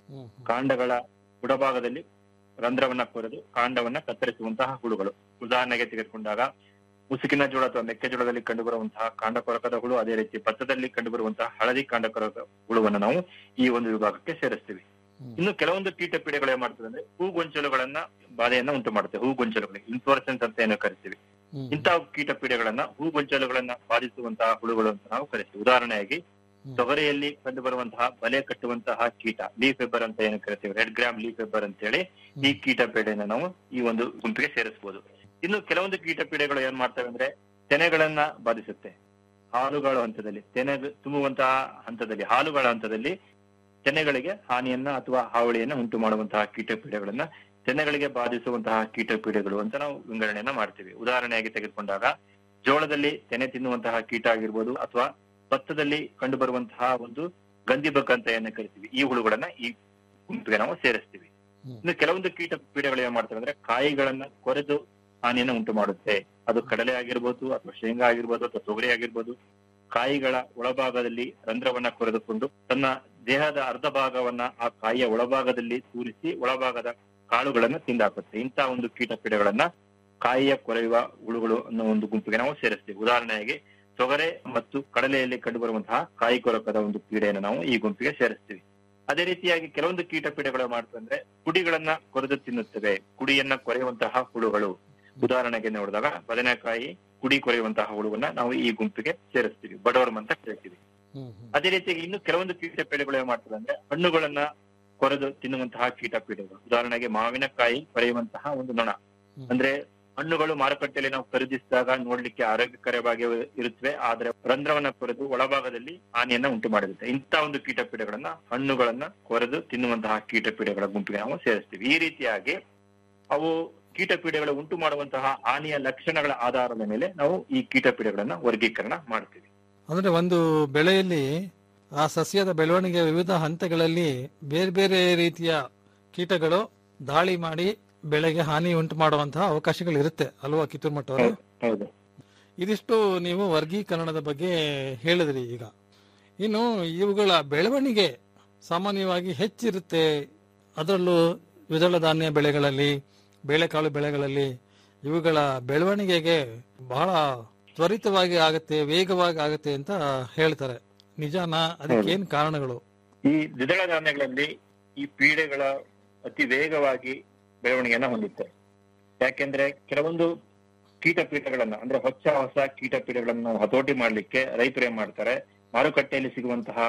S15: ಕಾಂಡಗಳ ಬುಡಭಾಗದಲ್ಲಿ ರಂಧ್ರವನ್ನ ಕೊರೆದು ಕಾಂಡವನ್ನ ಕತ್ತರಿಸುವಂತಹ ಹುಳುಗಳು ಉದಾಹರಣೆಗೆ ತೆಗೆದುಕೊಂಡಾಗ ಮುಸುಕಿನ ಜೋಳ ಅಥವಾ ಮೆಕ್ಕೆಜೋಳದಲ್ಲಿ ಕಂಡುಬರುವಂತಹ ಕಾಂಡ ಕೊರಕದ ಹುಳು ಅದೇ ರೀತಿ ಭತ್ತದಲ್ಲಿ ಕಂಡುಬರುವಂತಹ ಹಳದಿ ಕಾಂಡ ಕೊರಕ ಹುಳುವನ್ನು ನಾವು ಈ ಒಂದು ವಿಭಾಗಕ್ಕೆ ಸೇರಿಸ್ತೀವಿ ಇನ್ನು ಕೆಲವೊಂದು ಕೀಟ ಪೀಡೆಗಳು ಏನ್ ಮಾಡ್ತದೆ ಅಂದ್ರೆ ಹೂಗೊಂಚಲುಗಳನ್ನ ಬಾಧೆಯನ್ನ ಉಂಟು ಮಾಡುತ್ತೆ ಹೂಗೊಂಚಲುಗಳಿಗೆ ಇನ್ಫ್ಲೋರೆಸೆನ್ಸ್ ಅಂತ ಏನು ಕರಿತೀವಿ ಇಂತಹ ಕೀಟ ಪೀಡೆಗಳನ್ನ ಹೂಗೊಂಚಲುಗಳನ್ನ ಬಾಧಿಸುವಂತಹ ಹುಳುಗಳು ಅಂತ ನಾವು ಕರಿತೀವಿ ಉದಾಹರಣೆಯಾಗಿ ತೊಗರಿಯಲ್ಲಿ ಕಂಡು ಬರುವಂತಹ ಬಲೆ ಕಟ್ಟುವಂತಹ ಕೀಟ ಲೀಫ್ ಫೆಬ್ಬರ್ ಅಂತ ಏನು ಕರಿತೀವಿ ರೆಡ್ ಗ್ರಾಮ್ ಲೀಫ್ ಫೆಬ್ಬರ್ ಅಂತ ಹೇಳಿ ಈ ಕೀಟ ಪೀಡೆಯನ್ನ ನಾವು ಈ ಒಂದು ಗುಂಪಿಗೆ ಸೇರಿಸಬಹುದು ಇನ್ನು ಕೆಲವೊಂದು ಕೀಟ ಪೀಡೆಗಳು ಏನ್ ಮಾಡ್ತವೆ ಅಂದ್ರೆ ತೆನೆಗಳನ್ನ ಬಾಧಿಸುತ್ತೆ ಹಾಲುಗಳ ಹಂತದಲ್ಲಿ ತೆನೆ ತುಂಬುವಂತಹ ಹಂತದಲ್ಲಿ ಹಾಲುಗಳ ಹಂತದಲ್ಲಿ ತೆನೆಗಳಿಗೆ ಹಾನಿಯನ್ನ ಅಥವಾ ಹಾವಳಿಯನ್ನ ಉಂಟು ಮಾಡುವಂತಹ ಕೀಟ ಪೀಡೆಗಳನ್ನ ತೆನೆಗಳಿಗೆ ಬಾಧಿಸುವಂತಹ ಕೀಟ ಪೀಡೆಗಳು ಅಂತ ನಾವು ವಿಂಗಡಣೆಯನ್ನ ಮಾಡ್ತೀವಿ ಉದಾಹರಣೆಯಾಗಿ ತೆಗೆದುಕೊಂಡಾಗ ಜೋಳದಲ್ಲಿ ತೆನೆ ತಿನ್ನುವಂತಹ ಕೀಟ ಆಗಿರ್ಬೋದು ಅಥವಾ ಭತ್ತದಲ್ಲಿ ಕಂಡು ಬರುವಂತಹ ಒಂದು ಗಂದಿಬಗ್ ಅಂತ ಏನ ಕರಿತೀವಿ ಈ ಹುಳುಗಳನ್ನ ಈ ಗುಂಪಿಗೆ ನಾವು ಸೇರಿಸ್ತೀವಿ ಇನ್ನು ಕೆಲವೊಂದು ಕೀಟ ಪೀಡೆಗಳು ಏನ್ ಮಾಡ್ತವೆ ಅಂದ್ರೆ ಕಾಯಿಗಳನ್ನ ಕೊರೆದು ಹಾನಿಯನ್ನ ಉಂಟು ಮಾಡುತ್ತೆ ಅದು ಕಡಲೆ ಆಗಿರ್ಬೋದು ಅಥವಾ ಶೇಂಗಾ ಆಗಿರ್ಬೋದು ಅಥವಾ ತೊಗರಿ ಆಗಿರ್ಬೋದು ಕಾಯಿಗಳ ಒಳಭಾಗದಲ್ಲಿ ರಂಧ್ರವನ್ನ ಕೊರೆದುಕೊಂಡು ತನ್ನ ದೇಹದ ಅರ್ಧ ಭಾಗವನ್ನ ಆ ಕಾಯಿಯ ಒಳಭಾಗದಲ್ಲಿ ತೂರಿಸಿ ಒಳಭಾಗದ ಕಾಳುಗಳನ್ನ ತಿಂದಾಕುತ್ತೆ ಇಂತಹ ಒಂದು ಕೀಟ ಪೀಡೆಗಳನ್ನ ಕಾಯಿಯ ಕೊರೆಯುವ ಹುಳುಗಳು ಅನ್ನೋ ಒಂದು ಗುಂಪಿಗೆ ನಾವು ಸೇರಿಸ್ತೀವಿ ಉದಾಹರಣೆಯಾಗಿ ತೊಗರೆ ಮತ್ತು ಕಡಲೆಯಲ್ಲಿ ಕಂಡುಬರುವಂತಹ ಕಾಯಿ ಕೊರಕದ ಒಂದು ಪೀಡೆಯನ್ನು ನಾವು ಈ ಗುಂಪಿಗೆ ಸೇರಿಸ್ತೀವಿ ಅದೇ ರೀತಿಯಾಗಿ ಕೆಲವೊಂದು ಕೀಟ ಪೀಡೆಗಳು ಮಾಡ್ತವೆ ಅಂದ್ರೆ ಕುಡಿಗಳನ್ನ ಕೊರೆದು ತಿನ್ನುತ್ತವೆ ಕುಡಿಯನ್ನ ಕೊರೆಯುವಂತಹ ಹುಳುಗಳು ಉದಾಹರಣೆಗೆ ನೋಡಿದಾಗ ಬದನೆಕಾಯಿ ಕುಡಿ ಕೊರೆಯುವಂತಹ ಹುಳುವನ್ನ ನಾವು ಈ ಗುಂಪಿಗೆ ಸೇರಿಸ್ತೀವಿ ಬಡವರ್ಮ್ ಅಂತ ಕರಿತೀವಿ ಅದೇ ರೀತಿಯಾಗಿ ಇನ್ನು ಕೆಲವೊಂದು ಕೀಟ ಪೀಡೆಗಳು ಏನ್ ಮಾಡ್ತವೆ ಅಂದ್ರೆ ಹಣ್ಣುಗಳನ್ನ ಕೊರೆದು ತಿನ್ನುವಂತಹ ಕೀಟ ಪೀಡೆಗಳು ಉದಾಹರಣೆಗೆ ಮಾವಿನಕಾಯಿ ಕೊರೆಯುವಂತಹ ಒಂದು ನೊಣ ಅಂದ್ರೆ ಹಣ್ಣುಗಳು ಮಾರುಕಟ್ಟೆಯಲ್ಲಿ ನಾವು ಖರೀದಿಸಿದಾಗ ನೋಡ್ಲಿಕ್ಕೆ ಆರೋಗ್ಯಕರವಾಗಿ ಇರುತ್ತವೆ ಆದ್ರೆ ರಂಧ್ರವನ್ನ ಕೊರೆದು ಒಳಭಾಗದಲ್ಲಿ ಹಾನಿಯನ್ನ ಉಂಟು ಮಾಡಿರುತ್ತೆ ಇಂತಹ ಒಂದು ಕೀಟ ಪೀಡೆಗಳನ್ನ ಹಣ್ಣುಗಳನ್ನ ಕೊರೆದು ತಿನ್ನುವಂತಹ ಕೀಟ ಪೀಡೆಗಳ ಗುಂಪಿಗೆ ನಾವು ಸೇರಿಸ್ತೀವಿ ಈ ರೀತಿಯಾಗಿ ಅವು ಕೀಟ ಪೀಡೆಗಳು ಉಂಟು ಮಾಡುವಂತಹ ಹಾನಿಯ ಲಕ್ಷಣಗಳ ಆಧಾರದ ಮೇಲೆ ನಾವು ಈ ಕೀಟ ಪೀಡೆಗಳನ್ನ ವರ್ಗೀಕರಣ ಮಾಡ್ತೀವಿ
S14: ಅಂದ್ರೆ ಒಂದು ಬೆಳೆಯಲ್ಲಿ ಆ ಸಸ್ಯದ ಬೆಳವಣಿಗೆಯ ವಿವಿಧ ಹಂತಗಳಲ್ಲಿ ಬೇರೆ ಬೇರೆ ರೀತಿಯ ಕೀಟಗಳು ದಾಳಿ ಮಾಡಿ ಬೆಳೆಗೆ ಹಾನಿ ಉಂಟು ಮಾಡುವಂತಹ ಅವಕಾಶಗಳು ಇರುತ್ತೆ ಅಲ್ವಾ ಕಿತ್ತೂರು ಮಠ ಅವರು
S15: ಹೌದು
S14: ಇದಿಷ್ಟು ನೀವು ವರ್ಗೀಕರಣದ ಬಗ್ಗೆ ಹೇಳಿದ್ರಿ ಈಗ ಇನ್ನು ಇವುಗಳ ಬೆಳವಣಿಗೆ ಸಾಮಾನ್ಯವಾಗಿ ಹೆಚ್ಚಿರುತ್ತೆ ಅದರಲ್ಲೂ ದ್ವಿದಳ ಧಾನ್ಯ ಬೆಳೆಗಳಲ್ಲಿ ಬೇಳೆಕಾಳು ಬೆಳೆಗಳಲ್ಲಿ ಇವುಗಳ ಬೆಳವಣಿಗೆಗೆ ಬಹಳ ತ್ವರಿತವಾಗಿ ಆಗತ್ತೆ ವೇಗವಾಗಿ ಆಗತ್ತೆ ಅಂತ ಹೇಳ್ತಾರೆ ನಿಜಾನ ಅದಕ್ಕೇನ್ ಕಾರಣಗಳು
S15: ಈ ದ್ವಿದಳ ಧಾನ್ಯಗಳಲ್ಲಿ ಈ ಪೀಡೆಗಳ ಅತಿ ವೇಗವಾಗಿ ಬೆಳವಣಿಗೆಯನ್ನ ಹೊಂದುತ್ತೆ ಯಾಕೆಂದ್ರೆ ಕೆಲವೊಂದು ಕೀಟ ಪೀಠಗಳನ್ನ ಅಂದ್ರೆ ಹೊಸ ಹೊಸ ಕೀಟ ಪೀಠಗಳನ್ನ ನಾವು ಹತೋಟಿ ಮಾಡ್ಲಿಕ್ಕೆ ರೈತರು ಏನ್ ಮಾಡ್ತಾರೆ ಮಾರುಕಟ್ಟೆಯಲ್ಲಿ ಸಿಗುವಂತಹ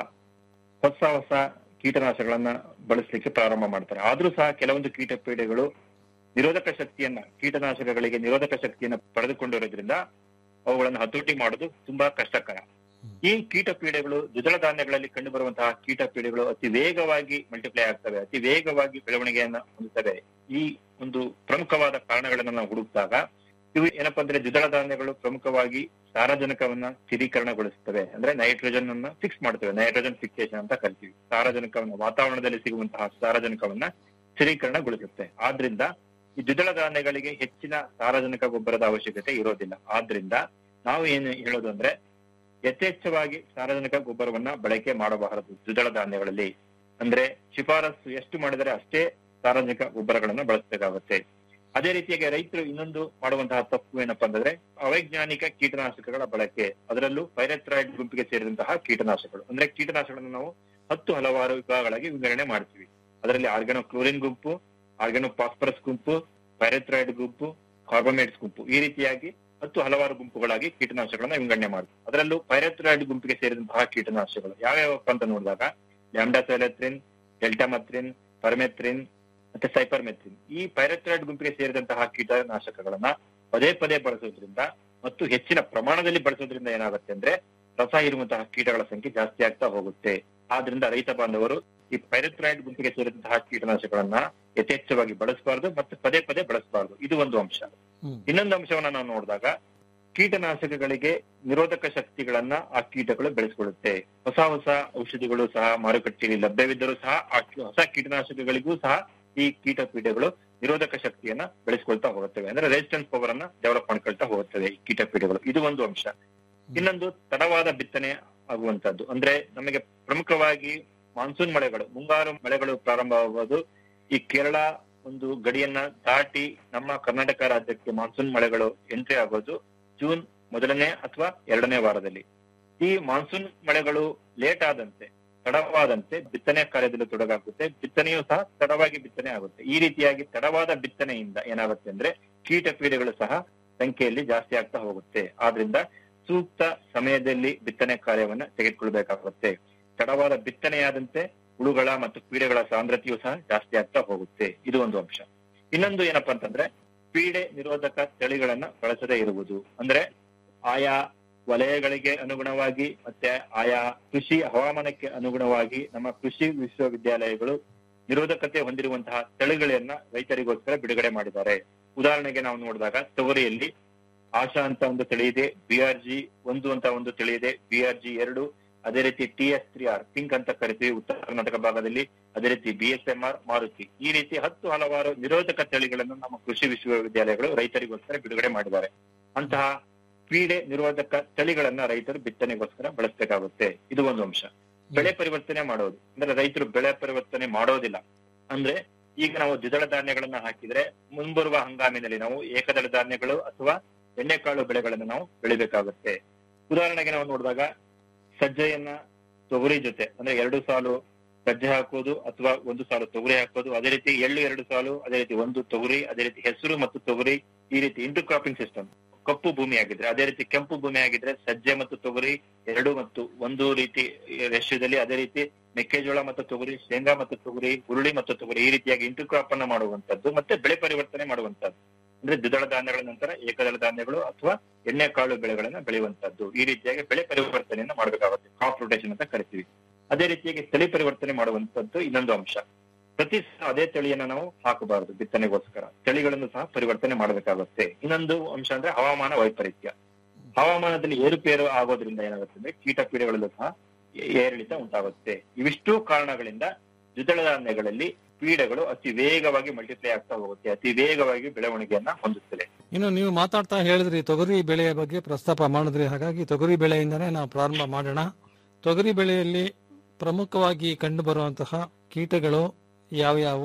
S15: ಹೊಸ ಹೊಸ ಕೀಟನಾಶಕಗಳನ್ನ ಬಳಸಲಿಕ್ಕೆ ಪ್ರಾರಂಭ ಮಾಡ್ತಾರೆ ಆದ್ರೂ ಸಹ ಕೆಲವೊಂದು ಕೀಟ ಪೀಡೆಗಳು ನಿರೋಧಕ ಶಕ್ತಿಯನ್ನ ಕೀಟನಾಶಕಗಳಿಗೆ ನಿರೋಧಕ ಶಕ್ತಿಯನ್ನ ಪಡೆದುಕೊಂಡಿರೋದ್ರಿಂದ ಅವುಗಳನ್ನು ಹತೋಟಿ ಮಾಡೋದು ತುಂಬಾ ಕಷ್ಟಕರ ಈ ಕೀಟ ಪೀಡೆಗಳು ದ್ವಿದಳ ಧಾನ್ಯಗಳಲ್ಲಿ ಕಂಡು ಬರುವಂತಹ ಕೀಟ ಪೀಡೆಗಳು ಅತಿ ವೇಗವಾಗಿ ಮಲ್ಟಿಪ್ಲೈ ಆಗ್ತವೆ ಅತಿ ವೇಗವಾಗಿ ಬೆಳವಣಿಗೆಯನ್ನ ಹೊಂದುತ್ತವೆ ಈ ಒಂದು ಪ್ರಮುಖವಾದ ಕಾರಣಗಳನ್ನ ನಾವು ಹುಡುಕಿದಾಗ ಇವು ಏನಪ್ಪಾ ಅಂದ್ರೆ ದ್ವಿದಳ ಧಾನ್ಯಗಳು ಪ್ರಮುಖವಾಗಿ ಸಾರಜನಕವನ್ನ ಸ್ಥಿರೀಕರಣಗೊಳಿಸುತ್ತವೆ ಅಂದ್ರೆ ನೈಟ್ರೋಜನ್ ಅನ್ನ ಫಿಕ್ಸ್ ಮಾಡ್ತವೆ ನೈಟ್ರೋಜನ್ ಫಿಕ್ಸೇಷನ್ ಅಂತ ಕರಿತೀವಿ ಸಾರಜನಕವನ್ನ ವಾತಾವರಣದಲ್ಲಿ ಸಿಗುವಂತಹ ಸಾರಜನಕವನ್ನ ಸ್ಥಿರೀಕರಣಗೊಳಿಸುತ್ತೆ ಆದ್ರಿಂದ ಈ ದ್ವಿದಳ ಧಾನ್ಯಗಳಿಗೆ ಹೆಚ್ಚಿನ ಸಾರಜನಕ ಗೊಬ್ಬರದ ಅವಶ್ಯಕತೆ ಇರೋದಿಲ್ಲ ಆದ್ರಿಂದ ನಾವು ಏನು ಹೇಳೋದು ಅಂದ್ರೆ ಯಥೇಚ್ಛವಾಗಿ ಸಾರಜನಕ ಗೊಬ್ಬರವನ್ನ ಬಳಕೆ ಮಾಡಬಾರದು ದ್ವಿದಳ ಧಾನ್ಯಗಳಲ್ಲಿ ಅಂದ್ರೆ ಶಿಫಾರಸು ಎಷ್ಟು ಮಾಡಿದರೆ ಅಷ್ಟೇ ಸಾರಜನಕ ಗೊಬ್ಬರಗಳನ್ನ ಬಳಸಬೇಕಾಗುತ್ತೆ ಅದೇ ರೀತಿಯಾಗಿ ರೈತರು ಇನ್ನೊಂದು ಮಾಡುವಂತಹ ತಪ್ಪು ಏನಪ್ಪಾ ಅಂತಂದ್ರೆ ಅವೈಜ್ಞಾನಿಕ ಕೀಟನಾಶಕಗಳ ಬಳಕೆ ಅದರಲ್ಲೂ ಪೈರೆಥ್ರಾಯ್ಡ್ ಗುಂಪಿಗೆ ಸೇರಿದಂತಹ ಕೀಟನಾಶಕಗಳು ಅಂದ್ರೆ ಕೀಟನಾಶಕಗಳನ್ನು ನಾವು ಹತ್ತು ಹಲವಾರು ವಿಭಾಗಗಳಾಗಿ ವಿಂಗಡಣೆ ಮಾಡ್ತೀವಿ ಅದರಲ್ಲಿ ಆರ್ಗನೋ ಕ್ಲೋರಿನ್ ಗುಂಪು ಆರ್ಗನೋ ಫಾಸ್ಫರಸ್ ಗುಂಪು ಪೈರೆಥ್ರಾಯ್ಡ್ ಗುಂಪು ಕಾರ್ಬೊಮೇಟ್ಸ್ ಗುಂಪು ಈ ರೀತಿಯಾಗಿ ಹತ್ತು ಹಲವಾರು ಗುಂಪುಗಳಾಗಿ ಕೀಟನಾಶಕಗಳನ್ನ ವಿಂಗಡಣೆ ಮಾಡ್ತೀವಿ ಅದರಲ್ಲೂ ಪೈರೆಥ್ರಾಯ್ಡ್ ಗುಂಪಿಗೆ ಸೇರಿದಂತಹ ಕೀಟನಾಶಕಗಳು ಯಾವ್ಯಾವಪ್ಪ ಅಂತ ನೋಡಿದಾಗ ಲ್ಯಾಂಡಾಸೈಲೆತ್ರಿನ್ ಡೆಲ್ಟಾಮತ್ರಿನ್ ಪರ್ಮೆತ್ರಿನ್ ಮತ್ತೆ ಸೈಪರ್ಮೆತ್ರಿನ್ ಈ ಪೈರೆಥ್ರಾಯ್ಡ್ ಗುಂಪಿಗೆ ಸೇರಿದಂತಹ ಕೀಟನಾಶಕಗಳನ್ನ ಪದೇ ಪದೇ ಬಳಸೋದ್ರಿಂದ ಮತ್ತು ಹೆಚ್ಚಿನ ಪ್ರಮಾಣದಲ್ಲಿ ಬಳಸೋದ್ರಿಂದ ಏನಾಗುತ್ತೆ ಅಂದ್ರೆ ರಸ ಇರುವಂತಹ ಕೀಟಗಳ ಸಂಖ್ಯೆ ಜಾಸ್ತಿ ಆಗ್ತಾ ಹೋಗುತ್ತೆ ಆದ್ರಿಂದ ರೈತ ಬಾಂಧವರು ಈ ಪೈರೆಥ್ರಾಯ್ಡ್ ಗುಂಪಿಗೆ ಸೇರಿದಂತಹ ಕೀಟನಾಶಕಗಳನ್ನ ಯಥೇಚ್ಛವಾಗಿ ಬಳಸಬಾರದು ಮತ್ತು ಪದೇ ಪದೇ ಬಳಸಬಾರದು ಇದು ಒಂದು ಅಂಶ ಇನ್ನೊಂದು ಅಂಶವನ್ನ ನಾವು ನೋಡಿದಾಗ ಕೀಟನಾಶಕಗಳಿಗೆ ನಿರೋಧಕ ಶಕ್ತಿಗಳನ್ನ ಆ ಕೀಟಗಳು ಬೆಳೆಸ್ಕೊಳ್ಳುತ್ತೆ ಹೊಸ ಹೊಸ ಔಷಧಿಗಳು ಸಹ ಮಾರುಕಟ್ಟೆಯಲ್ಲಿ ಲಭ್ಯವಿದ್ದರೂ ಸಹ ಆ ಕಿ- ಹೊಸ ಕೀಟನಾಶಕಗಳಿಗೂ ಸಹ ಈ ಕೀಟ ಪೀಡೆಗಳು ನಿರೋಧಕ ಶಕ್ತಿಯನ್ನ ಬೆಳೆಸ್ಕೊಳ್ತಾ ಹೋಗುತ್ತವೆ ಅಂದ್ರೆ ರೆಸಿಸ್ಟೆನ್ಸ್ ಪವರ್ ಅನ್ನ ಡೆವಲಪ್ ಮಾಡ್ಕೊಳ್ತಾ ಹೋಗುತ್ತವೆ ಈ ಕೀಟ ಪೀಡೆಗಳು ಇದು ಒಂದು ಅಂಶ ಇನ್ನೊಂದು ತಡವಾದ ಬಿತ್ತನೆ ಆಗುವಂತದ್ದು ಅಂದ್ರೆ ನಮಗೆ ಪ್ರಮುಖವಾಗಿ ಮಾನ್ಸೂನ್ ಮಳೆಗಳು ಮುಂಗಾರು ಮಳೆಗಳು ಪ್ರಾರಂಭವಾಗುವುದು ಈ ಕೇರಳ ಒಂದು ಗಡಿಯನ್ನ ದಾಟಿ ನಮ್ಮ ಕರ್ನಾಟಕ ರಾಜ್ಯಕ್ಕೆ ಮಾನ್ಸೂನ್ ಮಳೆಗಳು ಎಂಟ್ರಿ ಆಗೋದು ಜೂನ್ ಮೊದಲನೇ ಅಥವಾ ಎರಡನೇ ವಾರದಲ್ಲಿ ಈ ಮಾನ್ಸೂನ್ ಮಳೆಗಳು ಲೇಟ್ ಆದಂತೆ ತಡವಾದಂತೆ ಬಿತ್ತನೆ ಕಾರ್ಯದಲ್ಲಿ ತೊಡಗಾಗುತ್ತೆ ಬಿತ್ತನೆಯೂ ಸಹ ತಡವಾಗಿ ಬಿತ್ತನೆ ಆಗುತ್ತೆ ಈ ರೀತಿಯಾಗಿ ತಡವಾದ ಬಿತ್ತನೆಯಿಂದ ಏನಾಗುತ್ತೆ ಅಂದ್ರೆ ಕೀಟ ಪೀಡೆಗಳು ಸಹ ಸಂಖ್ಯೆಯಲ್ಲಿ ಜಾಸ್ತಿ ಆಗ್ತಾ ಹೋಗುತ್ತೆ ಆದ್ರಿಂದ ಸೂಕ್ತ ಸಮಯದಲ್ಲಿ ಬಿತ್ತನೆ ಕಾರ್ಯವನ್ನ ತೆಗೆದುಕೊಳ್ಬೇಕಾಗುತ್ತೆ ತಡವಾದ ಬಿತ್ತನೆಯಾದಂತೆ ಹುಳುಗಳ ಮತ್ತು ಪೀಡೆಗಳ ಸಾಂದ್ರತೆಯೂ ಸಹ ಜಾಸ್ತಿ ಆಗ್ತಾ ಹೋಗುತ್ತೆ ಇದು ಒಂದು ಅಂಶ ಇನ್ನೊಂದು ಏನಪ್ಪಾ ಅಂತಂದ್ರೆ ಪೀಡೆ ನಿರೋಧಕ ತಳಿಗಳನ್ನ ಬಳಸದೇ ಇರುವುದು ಅಂದ್ರೆ ಆಯಾ ವಲಯಗಳಿಗೆ ಅನುಗುಣವಾಗಿ ಮತ್ತೆ ಆಯಾ ಕೃಷಿ ಹವಾಮಾನಕ್ಕೆ ಅನುಗುಣವಾಗಿ ನಮ್ಮ ಕೃಷಿ ವಿಶ್ವವಿದ್ಯಾಲಯಗಳು ನಿರೋಧಕತೆ ಹೊಂದಿರುವಂತಹ ತಳಿಗಳನ್ನ ರೈತರಿಗೋಸ್ಕರ ಬಿಡುಗಡೆ ಮಾಡಿದ್ದಾರೆ ಉದಾಹರಣೆಗೆ ನಾವು ನೋಡಿದಾಗ ತೊಗರಿಯಲ್ಲಿ ಆಶಾ ಅಂತ ಒಂದು ತಳಿ ಇದೆ ಬಿಆರ್ ಜಿ ಒಂದು ಅಂತ ಒಂದು ತಳಿ ಇದೆ ಬಿಆರ್ ಜಿ ಎರಡು ಅದೇ ರೀತಿ T S three R pink ಅಂತ ಕರಿತೀವಿ ಉತ್ತರ ಕರ್ನಾಟಕ ಭಾಗದಲ್ಲಿ ಅದೇ ರೀತಿ B S M R Maruti ಈ ರೀತಿ ಹತ್ತು ಹಲವಾರು ನಿರೋಧಕ ತಳಿಗಳನ್ನು ನಮ್ಮ ಕೃಷಿ ವಿಶ್ವವಿದ್ಯಾಲಯಗಳು ರೈತರಿಗೋಸ್ಕರ ಬಿಡುಗಡೆ ಮಾಡಿದ್ದಾರೆ ಅಂತಹ ಪೀಡೆ ನಿರೋಧಕ ತಳಿಗಳನ್ನ ರೈತರು ಬಿತ್ತನೆಗೋಸ್ಕರ ಬಳಸಬೇಕಾಗುತ್ತೆ ಇದು ಒಂದು ಅಂಶ ಬೆಳೆ ಪರಿವರ್ತನೆ ಮಾಡೋದು ಅಂದ್ರೆ ರೈತರು ಬೆಳೆ ಪರಿವರ್ತನೆ ಮಾಡೋದಿಲ್ಲ ಅಂದ್ರೆ ಈಗ ನಾವು ದ್ವಿದಳ ಧಾನ್ಯಗಳನ್ನ ಹಾಕಿದ್ರೆ ಮುಂಬರುವ ಹಂಗಾಮಿನಲ್ಲಿ ನಾವು ಏಕದಳ ಧಾನ್ಯಗಳು ಅಥವಾ ಎಣ್ಣೆಕಾಳು ಬೆಳೆಗಳನ್ನು ನಾವು ಬೆಳಿಬೇಕಾಗುತ್ತೆ ಉದಾಹರಣೆಗೆ ನಾವು ನೋಡಿದಾಗ ಸಜ್ಜೆಯನ್ನ ತೊಗರಿ ಜೊತೆ ಅಂದ್ರೆ ಎರಡು ಸಾಲು ಸಜ್ಜೆ ಹಾಕೋದು ಅಥವಾ ಒಂದು ಸಾಲು ತೊಗರಿ ಹಾಕೋದು ಅದೇ ರೀತಿ ಎಳ್ಳು ಎರಡು ಸಾಲು ಅದೇ ರೀತಿ ಒಂದು ತೊಗರಿ ಅದೇ ರೀತಿ ಹೆಸರು ಮತ್ತು ತೊಗರಿ ಈ ರೀತಿ ಇಂಟರ್ ಕ್ರಾಪಿಂಗ್ ಸಿಸ್ಟಮ್ ಕಪ್ಪು ಭೂಮಿ ಆಗಿದ್ರೆ ಅದೇ ರೀತಿ ಕೆಂಪು ಭೂಮಿ ಆಗಿದ್ರೆ ಸಜ್ಜೆ ಮತ್ತು ತೊಗರಿ ಎರಡು ಮತ್ತು ಒಂದು ರೀತಿ ರೇಷ್ಯದಲ್ಲಿ ಅದೇ ರೀತಿ ಮೆಕ್ಕೆಜೋಳ ಮತ್ತು ತೊಗರಿ ಶೇಂಗಾ ಮತ್ತು ತೊಗರಿ ಹುರುಳಿ ಮತ್ತು ತೊಗರಿ ಈ ರೀತಿಯಾಗಿ ಇಂಟರ್ ಕ್ರಾಪ್ ಅನ್ನ ಮಾಡುವಂತದ್ದು ಮತ್ತೆ ಬೆಳೆ ಪರಿವರ್ತನೆ ಮಾಡುವಂತದ್ದು ಅಂದ್ರೆ ದ್ವಿದಳ ಧಾನ್ಯಗಳ ನಂತರ ಏಕದಳ ಧಾನ್ಯಗಳು ಅಥವಾ ಎಣ್ಣೆ ಕಾಳು ಬೆಳೆಗಳನ್ನ ಬೆಳೆಯುವಂತದ್ದು ಈ ರೀತಿಯಾಗಿ ಬೆಳೆ ಪರಿವರ್ತನೆಯನ್ನ ಮಾಡಬೇಕಾಗುತ್ತೆ ಕ್ರಾಪ್ ರೊಟೇಷನ್ ಅಂತ ಕರಿತೀವಿ ಅದೇ ರೀತಿಯಾಗಿ ತಳಿ ಪರಿವರ್ತನೆ ಮಾಡುವಂತದ್ದು ಇನ್ನೊಂದು ಅಂಶ ಪ್ರತಿ ಸಲ ಅದೇ ತಳಿಯನ್ನ ನಾವು ಹಾಕಬಾರದು ಬಿತ್ತನೆಗೋಸ್ಕರ ತಳಿಗಳನ್ನು ಸಹ ಪರಿವರ್ತನೆ ಮಾಡಬೇಕಾಗುತ್ತೆ ಇನ್ನೊಂದು ಅಂಶ ಅಂದ್ರೆ ಹವಾಮಾನ ವೈಪರೀತ್ಯ ಹವಾಮಾನದಲ್ಲಿ ಏರುಪೇರು ಆಗೋದ್ರಿಂದ ಏನಾಗುತ್ತೆ ಅಂದ್ರೆ ಕೀಟ ಪೀಡೆಗಳಲ್ಲೂ ಸಹ ಏರಿಳಿತ ಉಂಟಾಗುತ್ತೆ ಇವಿಷ್ಟು ಕಾರಣಗಳಿಂದ ದ್ವಿದಳ ಧಾನ್ಯಗಳಲ್ಲಿ ಪೀಡೆಗಳು ಅತಿ ವೇಗವಾಗಿ ಮಲ್ಟಿಪ್ಲೈ ಆಗ್ತಾ ಹೋಗುತ್ತೆ ಅತಿ ವೇಗವಾಗಿ ಬೆಳವಣಿಗೆಯನ್ನ ಹೊಂದುತ್ತದೆ
S14: ಇನ್ನು ನೀವು ಮಾತಾಡ್ತಾ ಹೇಳಿದ್ರಿ ತೊಗರಿ ಬೆಳೆಯ ಬಗ್ಗೆ ಪ್ರಸ್ತಾಪ ಮಾಡಿದ್ರಿ ಹಾಗಾಗಿ ತೊಗರಿ ಬೆಳೆಯಿಂದನೇ ನಾವು ಪ್ರಾರಂಭ ಮಾಡೋಣ ತೊಗರಿ ಬೆಳೆಯಲ್ಲಿ ಪ್ರಮುಖವಾಗಿ ಕಂಡು ಬರುವಂತಹ ಕೀಟಗಳು ಯಾವ್ಯಾವು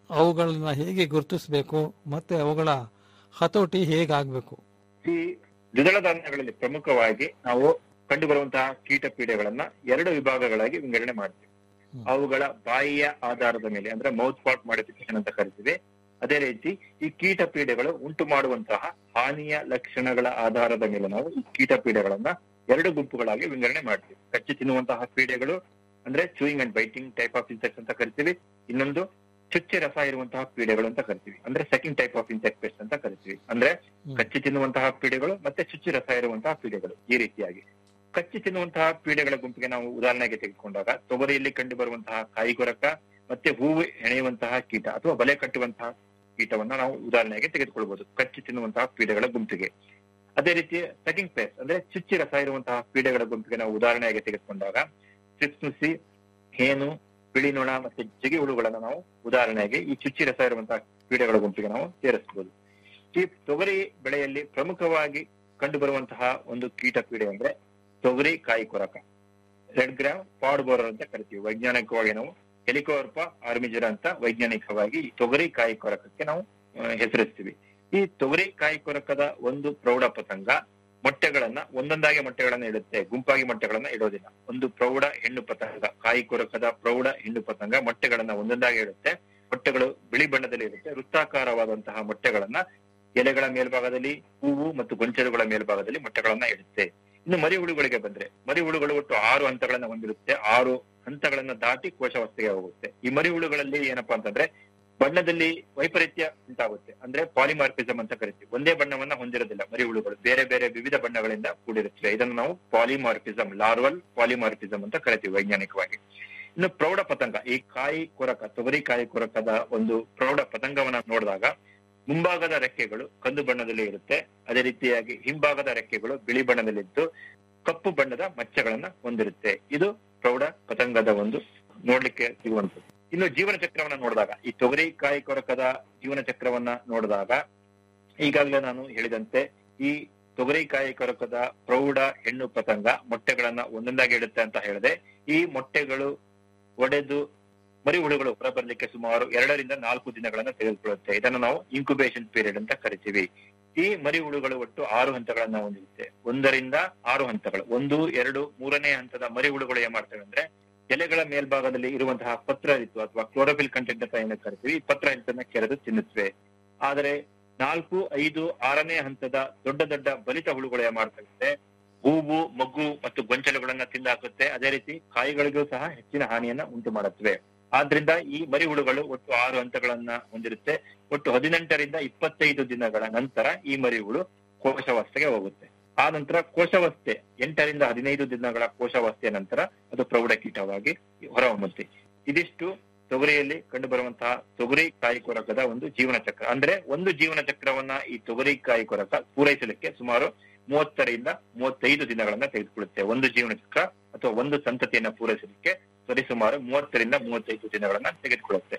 S14: ಅವುಗಳನ್ನ ಹೇಗೆ ಗುರುತಿಸಬೇಕು ಮತ್ತೆ ಅವುಗಳ ಹತೋಟಿ ಹೇಗಾಗಬೇಕು
S15: ಈ ದ್ವಿದಳ ಧಾನ್ಯಗಳಲ್ಲಿ ಪ್ರಮುಖವಾಗಿ ನಾವು ಕಂಡುಬರುವಂತಹ ಕೀಟ ಪೀಡೆಗಳನ್ನ ಎರಡು ವಿಭಾಗಗಳಾಗಿ ವಿಂಗಡಣೆ ಮಾಡ್ತೀವಿ ಅವುಗಳ ಬಾಯಿಯ ಆಧಾರದ ಮೇಲೆ ಅಂದ್ರೆ ಮೌತ್ ಪಾಟ್ ಮಾಡಿಫಿಕೇಶನ್ ಅಂತ ಕರಿತೀವಿ ಅದೇ ರೀತಿ ಈ ಕೀಟ ಪೀಡೆಗಳು ಉಂಟು ಮಾಡುವಂತಹ ಹಾನಿಯ ಲಕ್ಷಣಗಳ ಆಧಾರದ ಮೇಲೆ ನಾವು ಈ ಕೀಟ ಪೀಡೆಗಳನ್ನ ಎರಡು ಗುಂಪುಗಳಾಗಿ ವಿಂಗಡಣೆ ಮಾಡ್ತೀವಿ ಕಚ್ಚಿ ತಿನ್ನುವಂತಹ ಪೀಡೆಗಳು ಅಂದ್ರೆ chewing and biting type of insects ಅಂತ ಕರಿತೀವಿ ಇನ್ನೊಂದು ಚುಚ್ಚೆ ರಸ ಇರುವಂತಹ ಪೀಡೆಗಳು ಅಂತ ಕರಿತೀವಿ ಅಂದ್ರೆ second type of insect pest ಅಂತ ಕರಿತೀವಿ ಅಂದ್ರೆ ಕಚ್ಚಿ ತಿನ್ನುವಂತಹ ಪೀಡೆಗಳು ಮತ್ತೆ ಚುಚ್ಚಿ ರಸ ಇರುವಂತಹ ಪೀಡೆಗಳು ಈ ರೀತಿಯಾಗಿ ಕಚ್ಚಿ ತಿನ್ನುವಂತಹ ಪೀಡೆಗಳ ಗುಂಪಿಗೆ ನಾವು ಉದಾಹರಣೆಗೆ ತೆಗೆದುಕೊಂಡಾಗ ತೊಗರಿಯಲ್ಲಿ ಕಂಡು ಬರುವಂತಹ ಕಾಯಿಗೊರಕ ಮತ್ತೆ ಹೂವು ಹೆಣೆಯುವಂತಹ ಕೀಟ ಅಥವಾ ಬಲೆ ಕಟ್ಟುವಂತಹ ಕೀಟವನ್ನ ನಾವು ಉದಾಹರಣೆಗೆ ತೆಗೆದುಕೊಳ್ಬಹುದು ಕಚ್ಚಿ ತಿನ್ನುವಂತಹ ಪೀಡೆಗಳ ಗುಂಪಿಗೆ ಅದೇ ರೀತಿ ಸೆಕೆಂಡ್ ಪೇಸ್ ಅಂದ್ರೆ ಚುಚ್ಚಿ ರಸ ಇರುವಂತಹ ಪೀಡೆಗಳ ಗುಂಪಿಗೆ ನಾವು ಉದಾಹರಣೆಗೆ ತೆಗೆದುಕೊಂಡಾಗ ಚಿಪ್ಸ್ನುಸಿ ಹೇನು ಬಿಳಿ ನೊಣ ಮತ್ತೆ ಜಿಗಿ ಹುಳುಗಳನ್ನ ನಾವು ಉದಾಹರಣೆಗೆ ಈ ಚುಚ್ಚಿ ರಸ ಇರುವಂತಹ ಪೀಡೆಗಳ ಗುಂಪಿಗೆ ನಾವು ಸೇರಿಸಬಹುದು ಈ ತೊಗರಿ ಬೆಳೆಯಲ್ಲಿ ಪ್ರಮುಖವಾಗಿ ಕಂಡು ಬರುವಂತಹ ಒಂದು ಕೀಟ ಪೀಡೆ ಅಂದ್ರೆ ತೊಗರಿ ಕಾಯಿ ಕೊರಕ ರೆಡ್ ಗ್ರಾಮ್ ಪಾಡ್ ಬೋರರ್ ಅಂತ ಕರಿತೀವಿ ವೈಜ್ಞಾನಿಕವಾಗಿ ನಾವು ಹೆಲಿಕೋರ್ಪ ಆರ್ಮಿಜರ ಅಂತ ವೈಜ್ಞಾನಿಕವಾಗಿ ಈ ತೊಗರಿ ಕಾಯಿ ಕೊರಕಕ್ಕೆ ನಾವು ಆ, ಹೆಸರಿಸ್ತೀವಿ ಈ ತೊಗರಿ ಕಾಯಿ ಕೊರಕದ ಒಂದು ಪ್ರೌಢ ಪತಂಗ ಮೊಟ್ಟೆಗಳನ್ನ ಒಂದೊಂದಾಗಿ ಮೊಟ್ಟೆಗಳನ್ನ ಇಡುತ್ತೆ ಗುಂಪಾಗಿ ಮೊಟ್ಟೆಗಳನ್ನ ಇಡೋದಿಲ್ಲ ಒಂದು ಪ್ರೌಢ ಹೆಣ್ಣು ಪತಂಗ ಕಾಯಿ ಕೊರಕದ ಪ್ರೌಢ ಹೆಣ್ಣು ಪತಂಗ ಮೊಟ್ಟೆಗಳನ್ನ ಒಂದೊಂದಾಗಿ ಇಡುತ್ತೆ ಮೊಟ್ಟೆಗಳು ಬಿಳಿ ಬಣ್ಣದಲ್ಲಿ ಇರುತ್ತೆ ವೃತ್ತಾಕಾರವಾದಂತಹ ಮೊಟ್ಟೆಗಳನ್ನ ಎಲೆಗಳ ಮೇಲ್ಭಾಗದಲ್ಲಿ ಹೂವು ಮತ್ತು ಗೊಂಚಲುಗಳ ಮೇಲ್ಭಾಗದಲ್ಲಿ ಮೊಟ್ಟೆಗಳನ್ನ ಇಡುತ್ತೆ ಇನ್ನು ಮರಿ ಹುಳುಗಳಿಗೆ ಬಂದ್ರೆ ಮರಿ ಹುಳುಗಳು ಒಟ್ಟು ಆರು ಹಂತಗಳನ್ನ ಹೊಂದಿರುತ್ತೆ ಆರು ಹಂತಗಳನ್ನ ದಾಟಿ ಕೋಶವಸ್ಥೆಗೆ ಹೋಗುತ್ತೆ ಈ ಮರಿ ಹುಳುಗಳಲ್ಲಿ ಏನಪ್ಪಾ ಅಂತಂದ್ರೆ ಬಣ್ಣದಲ್ಲಿ ವೈಪರೀತ್ಯ ಉಂಟಾಗುತ್ತೆ ಅಂದ್ರೆ ಪಾಲಿಮಾರ್ಫಿಸಮ್ ಅಂತ ಕರಿತೀವಿ ಒಂದೇ ಬಣ್ಣವನ್ನ ಹೊಂದಿರೋದಿಲ್ಲ ಮರಿ ಹುಳುಗಳು ಬೇರೆ ಬೇರೆ ವಿವಿಧ ಬಣ್ಣಗಳಿಂದ ಕೂಡಿರುತ್ತವೆ ಇದನ್ನು ನಾವು ಪಾಲಿಮಾರ್ಫಿಸಮ್ ಲಾರ್ವಲ್ ಪಾಲಿಮಾರ್ಫಿಸಮ್ ಅಂತ ಕರಿತೀವಿ ವೈಜ್ಞಾನಿಕವಾಗಿ ಇನ್ನು ಪ್ರೌಢ ಪತಂಗ ಈ ಕಾಯಿ ಕೊರಕ ತೊಗರಿ ಕಾಯಿ ಕೊರಕದ ಒಂದು ಪ್ರೌಢ ಪತಂಗವನ್ನ ನೋಡಿದಾಗ ಮುಂಭಾಗದ ರೆಕ್ಕೆಗಳು ಕಂದು ಬಣ್ಣದಲ್ಲಿ ಇರುತ್ತೆ ಅದೇ ರೀತಿಯಾಗಿ ಹಿಂಭಾಗದ ರೆಕ್ಕೆಗಳು ಬಿಳಿ ಬಣ್ಣದಲ್ಲಿದ್ದು ಕಪ್ಪು ಬಣ್ಣದ ಮಚ್ಚೆಗಳನ್ನ ಹೊಂದಿರುತ್ತೆ ಇದು ಪ್ರೌಢ ಪತಂಗದ ಒಂದು ನೋಡ್ಲಿಕ್ಕೆ ಸಿಗುವಂತದ್ದು ಇನ್ನು ಜೀವನ ಚಕ್ರವನ್ನ ನೋಡಿದಾಗ ಈ ತೊಗರಿ ಕಾಯಿ ಕೊರಕದ ಜೀವನ ಚಕ್ರವನ್ನ ನೋಡಿದಾಗ ಈಗಾಗಲೇ ನಾನು ಹೇಳಿದಂತೆ ಈ ತೊಗರಿ ಕಾಯಿ ಕೊರಕದ ಪ್ರೌಢ ಹೆಣ್ಣು ಪತಂಗ ಮೊಟ್ಟೆಗಳನ್ನ ಒಂದೊಂದಾಗಿ ಇಡುತ್ತೆ ಅಂತ ಹೇಳಿದೆ ಈ ಮೊಟ್ಟೆಗಳು ಒಡೆದು ಮರಿ ಹುಳುಗಳು ಹೊರಬರ್ಲಿಕ್ಕೆ ಸುಮಾರು ಎರಡರಿಂದ ನಾಲ್ಕು ದಿನಗಳನ್ನ ತೆಗೆದುಕೊಳ್ಳುತ್ತೆ ಇದನ್ನು ನಾವು ಇನ್ಕ್ಯುಬೇಷನ್ ಪೀರಿಯಡ್ ಅಂತ ಕರಿತೀವಿ ಈ ಮರಿ ಹುಳುಗಳು ಒಟ್ಟು ಆರು ಹಂತಗಳನ್ನ ಹೊಂದಿರುತ್ತೆ ಒಂದರಿಂದ ಆರು ಹಂತಗಳು ಒಂದು ಎರಡು ಮೂರನೇ ಹಂತದ ಮರಿ ಹುಳುಗಳು ಏನ್ ಮಾಡ್ತವೆ ಅಂದ್ರೆ ಎಲೆಗಳ ಮೇಲ್ಭಾಗದಲ್ಲಿ ಇರುವಂತಹ ಪತ್ರ ಹಿತ್ತು ಅಥವಾ ಕ್ಲೋರೋಫಿಲ್ ಕಂಟೆಂಟ್ ಅಂತ ಏನಕ್ಕೆ ಕರಿತೀವಿ ಈ ಪತ್ರ ಹಿತ್ತನ್ನ ಕೆರೆದು ತಿನ್ನುತ್ತವೆ ಆದರೆ ನಾಲ್ಕು ಐದು ಆರನೇ ಹಂತದ ದೊಡ್ಡ ದೊಡ್ಡ ಬಲಿತ ಹುಳುಗಳು ಏನ್ ಮಾಡ್ತವೆ ಹೂವು ಮಗ್ಗು ಮತ್ತು ಗೊಂಚಲುಗಳನ್ನ ತಿಂದಾಕುತ್ತೆ ಅದೇ ರೀತಿ ಕಾಯಿಗಳಿಗೂ ಸಹ ಹೆಚ್ಚಿನ ಹಾನಿಯನ್ನ ಉಂಟು ಮಾಡುತ್ತವೆ ಆದ್ರಿಂದ ಈ ಮರಿ ಹುಳುಗಳು ಒಟ್ಟು ಆರು ಹಂತಗಳನ್ನ ಹೊಂದಿರುತ್ತೆ ಒಟ್ಟು ಹದಿನೆಂಟರಿಂದ ಇಪ್ಪತ್ತೈದು ದಿನಗಳ ನಂತರ ಈ ಮರಿ ಹುಳು ಕೋಶಾವಸ್ಥೆಗೆ ಹೋಗುತ್ತೆ ಆ ನಂತರ ಕೋಶಾವಸ್ಥೆ ಎಂಟರಿಂದ ಹದಿನೈದು ದಿನಗಳ ಕೋಶಾವಸ್ಥೆಯ ನಂತರ ಅದು ಪ್ರೌಢ ಕೀಟವಾಗಿ ಹೊರಹೊಮ್ಮುತ್ತೆ ಇದಿಷ್ಟು ತೊಗರಿಯಲ್ಲಿ ಕಂಡು ಬರುವಂತಹ ತೊಗರಿ ಕಾಯಿ ಕೊರಕದ ಒಂದು ಜೀವನ ಚಕ್ರ ಅಂದ್ರೆ ಒಂದು ಜೀವನ ಚಕ್ರವನ್ನ ಈ ತೊಗರಿ ಕಾಯಿ ಕೊರಕ ಪೂರೈಸಲಿಕ್ಕೆ ಸುಮಾರು ಮೂವತ್ತರಿಂದ ಮೂವತ್ತೈದು ದಿನಗಳನ್ನ ತೆಗೆದುಕೊಳ್ಳುತ್ತೆ ಒಂದು ಜೀವನ ಚಕ್ರ ಅಥವಾ ಒಂದು ಸಂತತಿಯನ್ನ ಪೂರೈಸಲಿಕ್ಕೆ ಸರಿಸುಮಾರು ಮೂವತ್ತರಿಂದ ಮೂವತ್ತೈದು ದಿನಗಳನ್ನ ತೆಗೆದುಕೊಳ್ಳುತ್ತೆ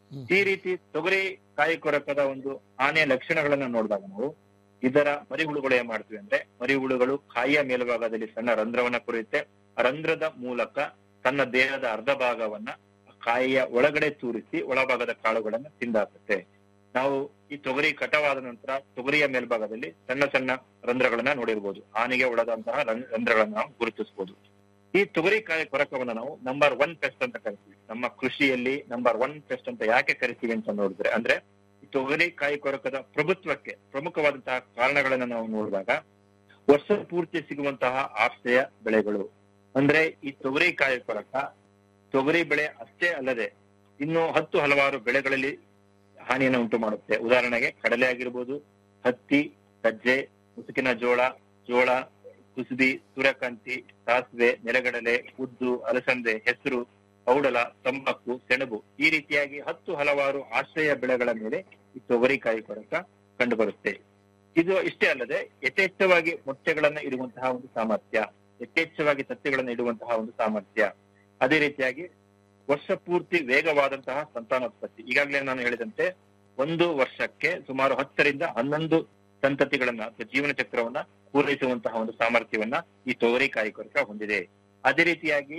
S15: ಈ ರೀತಿ ತೊಗರಿ ಕಾಯಿ ಕೊರಕದ ಒಂದು ಆನೆಯ ಲಕ್ಷಣಗಳನ್ನ ನೋಡಿದಾಗ ನಾವು ಇದರ ಮರಿಹುಳುಗಳು ಏನ್ ಮಾಡ್ತೀವಿ ಅಂದ್ರೆ ಮರಿಹುಳುಗಳು ಕಾಯಿಯ ಮೇಲ್ಭಾಗದಲ್ಲಿ ಸಣ್ಣ ರಂಧ್ರವನ್ನ ಕೊರೆಯುತ್ತೆ ಆ ರಂಧ್ರದ ಮೂಲಕ ತನ್ನ ದೇಹದ ಅರ್ಧ ಭಾಗವನ್ನ ಕಾಯಿಯ ಒಳಗಡೆ ತೂರಿಸಿ ಒಳಭಾಗದ ಕಾಳುಗಳನ್ನ ತಿಂದಾಕುತ್ತೆ ನಾವು ಈ ತೊಗರಿ ಕಟವಾದ ನಂತರ ತೊಗರಿಯ ಮೇಲ್ಭಾಗದಲ್ಲಿ ಸಣ್ಣ ಸಣ್ಣ ರಂಧ್ರಗಳನ್ನ ನೋಡಿರ್ಬೋದು ಆನೆಗೆ ಒಳದಂತಹ ರಂಧ್ರ- ರಂಧ್ರಗಳನ್ನ ನಾವು ಗುರುತಿಸಬಹುದು ಈ ತೊಗರಿ ಕಾಯಿ ಕೊರಕವನ್ನ ನಾವು ನಂಬರ್ ಒನ್ ಪೆಸ್ಟ್ ಅಂತ ಕರಿತೀವಿ ನಮ್ಮ ಕೃಷಿಯಲ್ಲಿ ನಂಬರ್ ಒನ್ ಪೆಸ್ಟ್ ಅಂತ ಯಾಕೆ ಕರಿತೀವಿ ಅಂತ ನೋಡಿದ್ರೆ ಅಂದ್ರೆ ಈ ತೊಗರಿ ಕಾಯಿ ಕೊರಕದ ಪ್ರಭುತ್ವಕ್ಕೆ ಪ್ರಮುಖವಾದಂತಹ ಕಾರಣಗಳನ್ನ ನಾವು ನೋಡಿದಾಗ ವರ್ಷ ಪೂರ್ತಿ ಸಿಗುವಂತಹ ಆಶ್ರಯ ಬೆಳೆಗಳು ಅಂದ್ರೆ ಈ ತೊಗರಿ ಕಾಯಿ ಕೊರಕ ತೊಗರಿ ಬೆಳೆ ಅಷ್ಟೇ ಅಲ್ಲದೆ ಇನ್ನು ಹತ್ತು ಹಲವಾರು ಬೆಳೆಗಳಲ್ಲಿ ಹಾನಿಯನ್ನು ಉಂಟು ಮಾಡುತ್ತೆ ಉದಾಹರಣೆಗೆ ಕಡಲೆ ಆಗಿರ್ಬೋದು ಹತ್ತಿ ಸಜ್ಜೆ ಮುಸುಕಿನ ಜೋಳ ಜೋಳ ಕುಸುಬಿ ಸೂರ್ಯಕಾಂತಿ ಸಾಸಿವೆ ನೆಲಗಡಲೆ ಉದ್ದು ಅಲಸಂದೆ ಹೆಸರು ಔಡಲ ತಂಬಾಕು ಸೆಣಬು ಈ ರೀತಿಯಾಗಿ ಹತ್ತು ಹಲವಾರು ಆಶ್ರಯ ಬೆಳೆಗಳ ಮೇಲೆ ಈ ತೊಗರಿಕಾಯಿ ಕೊರಕ ಕಂಡುಬರುತ್ತೆ ಇದು ಇಷ್ಟೇ ಅಲ್ಲದೆ ಯಥೇಚ್ಛವಾಗಿ ಮೊಟ್ಟೆಗಳನ್ನ ಇಡುವಂತಹ ಒಂದು ಸಾಮರ್ಥ್ಯ ಯಥೇಚ್ಛವಾಗಿ ಸಸ್ಯಗಳನ್ನ ಇಡುವಂತಹ ಒಂದು ಸಾಮರ್ಥ್ಯ ಅದೇ ರೀತಿಯಾಗಿ ವರ್ಷ ಪೂರ್ತಿ ವೇಗವಾದಂತಹ ಸಂತಾನೋತ್ಪತ್ತಿ ಈಗಾಗಲೇ ನಾನು ಹೇಳಿದಂತೆ ಒಂದು ವರ್ಷಕ್ಕೆ ಸುಮಾರು ಹತ್ತರಿಂದ ಹನ್ನೊಂದು ಸಂತತಿಗಳನ್ನ ಅಥವಾ ಜೀವನ ಚಕ್ರವನ್ನ ಪೂರೈಸುವಂತಹ ಒಂದು ಸಾಮರ್ಥ್ಯವನ್ನ ಈ ತೊಗರಿ ಕಾಯಿ ಕೊರಕ ಹೊಂದಿದೆ ಅದೇ ರೀತಿಯಾಗಿ